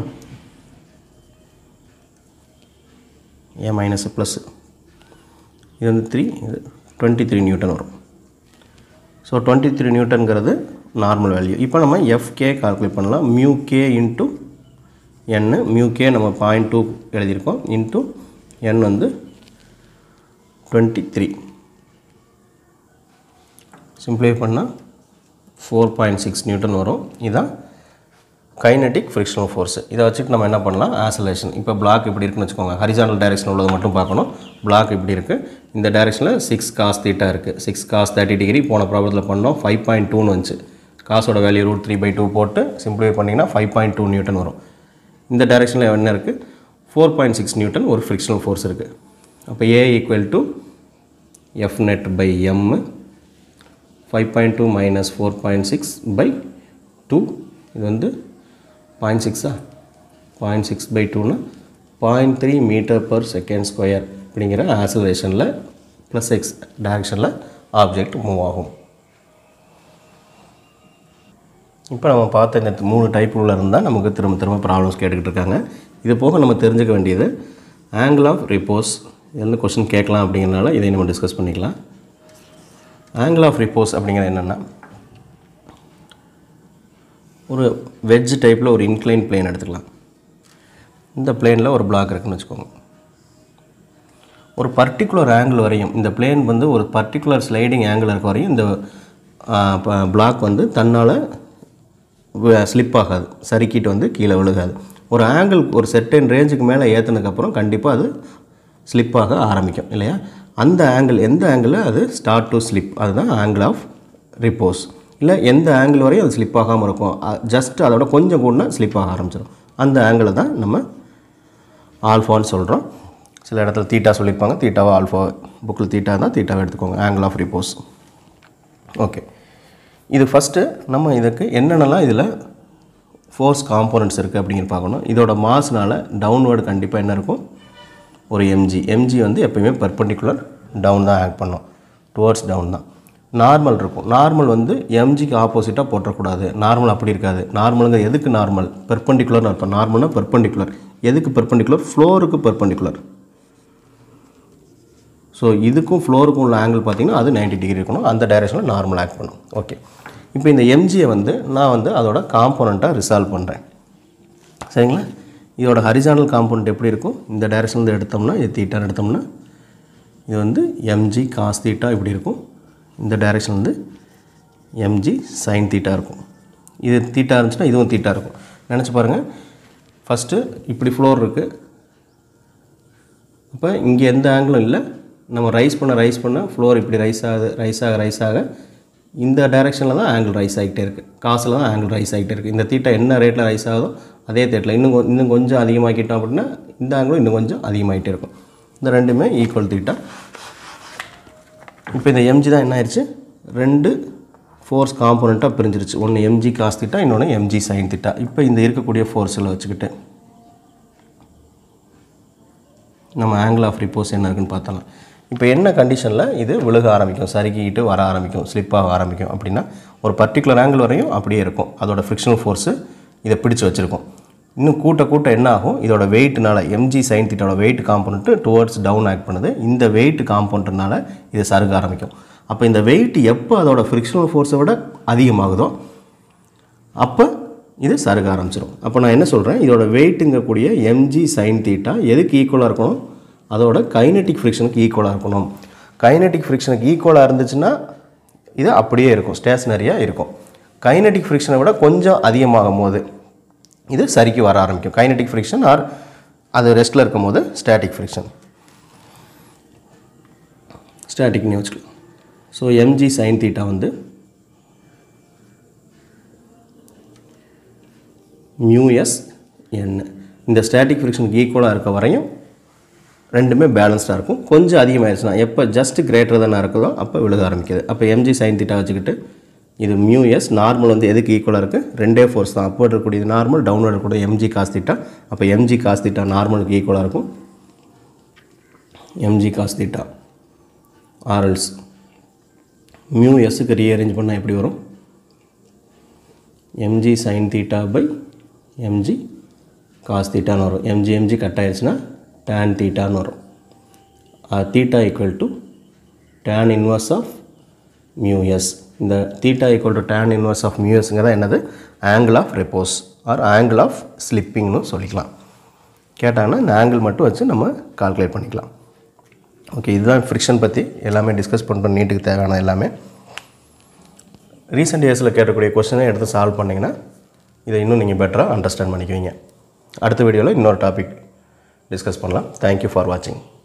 ஏன் மைனஸ் ப்ளஸ் இது வந்து த்ரீ இது டுவெண்ட்டி த்ரீ நியூட்டன் வரும் ஸோ டுவெண்ட்டி த்ரீ நியூட்டன்கிறது நார்மல் வேல்யூ இப்போ நம்ம எஃப்கே கால்குலேட் பண்ணலாம் mu K into N mu K நம்ம பாயிண்ட் டூ எழுதியிருக்கோம் இன்ட்டு என் வந்து டுவெண்ட்டி த்ரீ சிம்ப்ளிஃபை பண்ணால் ஃபோர் பாயிண்ட் சிக்ஸ் நியூட்டன் வரும் இதான் கைனட்டிக் ஃப்ரிக்ஷனல் ஃபோர்ஸ் இதை வச்சுட்டு நம்ம என்ன பண்ணலாம் ஆசலேஷன் இப்போ பிளாக் இப்படி இருக்குன்னு வச்சுக்கோங்க ஹரிசாண்டல் டைரக்ஷன் உள்ளது மட்டும் பார்க்கணும் பிளாக் இப்படி இருக்குது இந்த டைரக்ஷனில் சிக்ஸ் காஸ் தீட்டா இருக்குது சிக்ஸ் காஸ் தேர்ட்டி டிகிரி போன ப்ராப்ளத்தில் பண்ணோம் ஃபைவ் பாயிண்ட் டூன்னு வந்துச்சு காசோட value root three by two போட்டு சிம்பிளிஃபை பண்ணிங்கன்னா ஃபைவ் பாயிண்ட் டூ நியூட்டன் வரும் இந்த டைரக்ஷனில் என்ன இருக்குது ஃபோர் பாயிண்ட் சிக்ஸ் நியூட்டன் ஒரு ஃப்ரிக்ஷனல் ஃபோர்ஸ் இருக்குது அப்போ A equal to F net by M five point two minus four point six by two இது வந்து பாயிண்ட் சிக்ஸா பாயிண்ட் சிக்ஸ் பை டூனா point three metre per second square அப்படிங்கிற ஆசலேஷனில் plus X டைரக்ஷனில் ஆப்ஜெக்ட் மூவ் ஆகும் இப்போ நம்ம பார்த்த இந்த மூணு டைப் உள்ள இருந்தால் நமக்கு திரும்ப திரும்ப ப்ராப்ளம்ஸ் கேட்டுக்கிட்டு இருக்காங்க இது போக நம்ம தெரிஞ்சுக்க வேண்டியது ஆங்கிள் ஆஃப் ரிப்போஸ் எந்த கொஸ்டின் கேட்கலாம் அப்படிங்கிறனால இதை நம்ம டிஸ்கஸ் பண்ணிக்கலாம் ஆங்கிள் ஆஃப் ரிப்போஸ் அப்படிங்கிறது என்னென்னா ஒரு வெஜ் டைப்பில் ஒரு இன்க்ளைன் பிளேன் எடுத்துக்கலாம் இந்த பிளேனில் ஒரு பிளாக் இருக்குன்னு வச்சுக்கோங்க ஒரு பர்டிகுலர் ஆங்கிள் வரையும் இந்த பிளேன் வந்து ஒரு பர்டிகுலர் ஸ்லைடிங் ஆங்கிள் இருக்க வரையும் இந்த பிளாக் வந்து தன்னால் ஸ்லிப் ஆகாது சறுக்கிட்டு வந்து கீழே விழுகாது ஒரு ஆங்கிள் ஒரு செட்டன் ரேஞ்சுக்கு மேலே ஏற்றினதுக்கப்புறம் கண்டிப்பாக அது ஸ்லிப் ஆக ஆரம்பிக்கும் இல்லையா அந்த ஆங்கிள் எந்த ஆங்கிளில் அது ஸ்டார்ட் டு ஸ்லிப் அதுதான் ஆங்கிள் ஆஃப் ரிப்போஸ் இல்லை எந்த ஆங்கிள் வரையும் அது ஸ்லிப் ஆகாமல் இருக்கும் ஜஸ்ட் அதோட கொஞ்சம் கூட ஸ்லிப் ஆக ஆரம்பிச்சிடும் அந்த ஆங்கிளை தான் நம்ம ஆல்ஃபான்னு சொல்கிறோம் சில இடத்துல தீட்டா சொல்லியிருப்பாங்க தீட்டாவை ஆல்ஃபா புக்கில் தீட்டா தான் தீட்டாவை எடுத்துக்கோங்க ஆங்கிள் ஆஃப் ரிப்போஸ் ஓகே இது ஃபஸ்ட்டு நம்ம இதுக்கு என்னென்னலாம் இதில் ஃபோர்ஸ் காம்போனன்ட்ஸ் இருக்குது அப்படிங்கிற பார்க்கணும் இதோட மாஸ்னால் டவுன்வேர்டு கண்டிப்பாக என்ன இருக்கும் ஒரு எம்ஜி எம்ஜி வந்து எப்பயுமே பெர்பெண்டிகுலர் டவுன் தான் ஆக்ட் பண்ணும் டுவர்ட்ஸ் டவுன் தான் நார்மல் இருக்கும் நார்மல் வந்து எம்ஜிக்கு ஆப்போசிட்டாக போட்டக்கூடாது நார்மல் அப்படி இருக்காது நார்மலுங்க எதுக்கு நார்மல் பெர்பெண்டிகுலர்னு அர்த்தம் நார்மல்னா பெர்பெண்டிகுலர் எதுக்கு பெர்பெண்டிகுலர் ஃப்ளோருக்கு பெர்பெண்டிகுலர் ஸோ இதுக்கும் ஃப்ளோருக்கும் உள்ள ஆங்கிள் பார்த்தீங்கன்னா அது 90 டிகிரி இருக்கணும் அந்த டைரெக்ஷனில் நார்மல் ஆக்ட் பண்ணும் ஓகே இப்போ இந்த எம்ஜியை வந்து நான் வந்து அதோட காம்போனண்ட்டாக ரிசால்வ் பண்ணுறேன் சரிங்களா இதோட ஹரிசானல் காம்போனண்ட் எப்படி இருக்கும் இந்த டைரெக்ஷனில் எடுத்தோம்னா இது தீட்டான்னு எடுத்தோம்னா இது வந்து எம்ஜி காஸ் தீட்டா இப்படி இருக்கும் இந்த டைரெக்ஷன் வந்து எம்ஜி சைன் தீட்டா இருக்கும் இது தீட்டா இருந்துச்சுன்னா இதுவும் தீட்டா இருக்கும் நினச்சி பாருங்கள் ஃபஸ்ட்டு இப்படி ஃப்ளோர் இருக்குது அப்போ இங்கே எந்த ஆங்கிளும் இல்லை நம்ம ரைஸ் பண்ண ரைஸ் பண்ண ஃப்ளோர் இப்படி ரைஸ் ஆகுது ரைஸ் ஆக ரைஸ் ஆக இந்த டைரெக்ஷனில் தான் ஆங்கிள் ரைஸ் ஆகிட்டே இருக்குது காசில் தான் ஆங்கிள் ரைஸ் ஆகிட்டே இருக்குது இந்த தீட்டா என்ன ரேட்டில் ரைஸ் ஆகுதோ அதே தேட்டில் இன்னும் கொ- இன்னும் கொஞ்சம் அதிகமாக்கிட்டோம் அப்படின்னா இந்த ஆங்கிளும் இன்னும் கொஞ்சம் அதிகமாகிட்டே இருக்கும் இந்த ரெண்டுமே ஈக்குவல் தீட்டா இப்போ இந்த எம்ஜி தான் என்ன ஆயிடுச்சு ரெண்டு ஃபோர்ஸ் காம்போனண்ட்டாக பிரிஞ்சிருச்சு ஒன்று எம்ஜி காஸ் திட்டா இன்னொன்று எம்ஜி சைன் திட்டா இப்போ இந்த இருக்கக்கூடிய ஃபோர்ஸில் வச்சுக்கிட்டு நம்ம ஆங்கிள் ஆஃப் ரிப்போஸ் என்ன இருக்குன்னு பார்த்தலாம் இப்போ என்ன கண்டிஷனில் இது விழுக ஆரம்பிக்கும் சறுக்கிக்கிட்டு வர ஆரம்பிக்கும் ஸ்லிப்பாக ஆரம்பிக்கும் அப்படின்னா ஒரு பர்டிகுலர் ஆங்கிள் வரையும் அப்படியே இருக்கும் அதோட ஃப்ரிக்ஷனல் ஃபோர்ஸு இதை பிடிச்சு வச்சுருக்கும் இன்னும் கூட்ட கூட்ட என்ன ஆகும் இதோட வெயிட்னால எம்ஜி சைன் தீட்டோட weight component towards down act பண்ணுது இந்த வெயிட் காம்பவுண்ட்னால இது சருக ஆரம்பிக்கும் அப்போ இந்த வெயிட் எப்போ அதோட ஃப்ரிக்ஷனல் ஃபோர்ஸை விட அதிகமாகுதோ அப்போ இது சருக ஆரம்பிச்சிடும் அப்போ நான் என்ன சொல்கிறேன் இதோட வெயிட்டுங்கக்கூடிய எம்ஜி சைன் தீட்டா எதுக்கு ஈக்குவலாக இருக்கணும் அதோட கைனெட்டிக் ஃப்ரிக்ஷனுக்கு ஈக்குவலாக இருக்கணும் கைனெட்டிக் ஃப்ரிக்ஷனுக்கு ஈக்குவலாக இருந்துச்சுன்னா இது அப்படியே இருக்கும் ஸ்டேஷ்னரியாக இருக்கும் கைனெட்டிக் ஃப்ரிக்ஷனை விட கொஞ்சம் அதிகமாகும் போது இது சரிக்கு வர ஆரம்பிக்கும் கைனெட்டிக் ஃப்ரிக்ஷன் ஆர் அது ரெஸ்ட்டில் இருக்கும் போது ஸ்டாட்டிக் ஃப்ரிக்ஷன் ஸ்டாட்டிக்னு வச்சுக்கலாம் ஸோ எம்ஜி சைன் தீட்டா வந்து மியூஎஸ் என் இந்த ஸ்டாட்டிக் ஃப்ரிக்ஷனுக்கு ஈக்குவலாக இருக்க வரையும் ரெண்டுமே பேலன்ஸ்டாக இருக்கும் கொஞ்சம் அதிகமாகிடுச்சுன்னா எப்போ ஜஸ்ட் கிரேட்டர் தானே இருக்குதோ அப்போ விழுக ஆரம்பிக்குது அப்போ எம்ஜி சைன் தீட்டா வச்சுக்கிட்டு இது மியூஎஸ் நார்மல் வந்து எதுக்கு ஈக்குவலாக இருக்குது ரெண்டே ஃபோர்ஸ் தான் அப்போர்ட் இருக்கக்கூடியது நார்மல் டவுன்வர்ட் இருக்கக்கூடிய எம்ஜி காஸ் தீட்டா அப்போ எம்ஜி காஸ் தீட்டா நார்மலுக்கு ஈக்குவலாக இருக்கும் எம்ஜி காஸ் தீட்டா ஆர்எல்ஸ் மியூ எஸ்ஸுக்கு ரீஅரேஞ்ச் பண்ணால் எப்படி வரும் MG sine theta by MG cos தீட்டான்னு வரும் எம்ஜி எம்ஜி கட் ஆயிடுச்சுன்னா டேன் தீட்டான்னு வரும் theta equal to tan inverse of mu S இந்த theta equal to tan inverse of mu எஸ்ங்கிறத என்னது angle of repose or angle of ஸ்லிப்பிங்னு சொல்லிக்கலாம் கேட்டாங்கன்னா இந்த ஆங்கிள் மட்டும் வச்சு நம்ம கால்குலேட் பண்ணிக்கலாம் ஓகே இதுதான் ஃப்ரிக்ஷன் பற்றி எல்லாமே டிஸ்கஸ் பண்ணுறோம் நீட்டுக்கு தேவையான எல்லாமே ரீசெண்ட் இயர்ஸில் கேட்கக்கூடிய கொஸ்டினை எடுத்து சால்வ் பண்ணிங்கன்னா இதை இன்னும் நீங்கள் பெட்டராக அண்டர்ஸ்டாண்ட் பண்ணிக்குவீங்க அடுத்த வீடியோவில் இன்னொரு டாபிக் டிஸ்கஸ் பண்ணலாம் தேங்க்யூ ஃபார் வாட்சிங்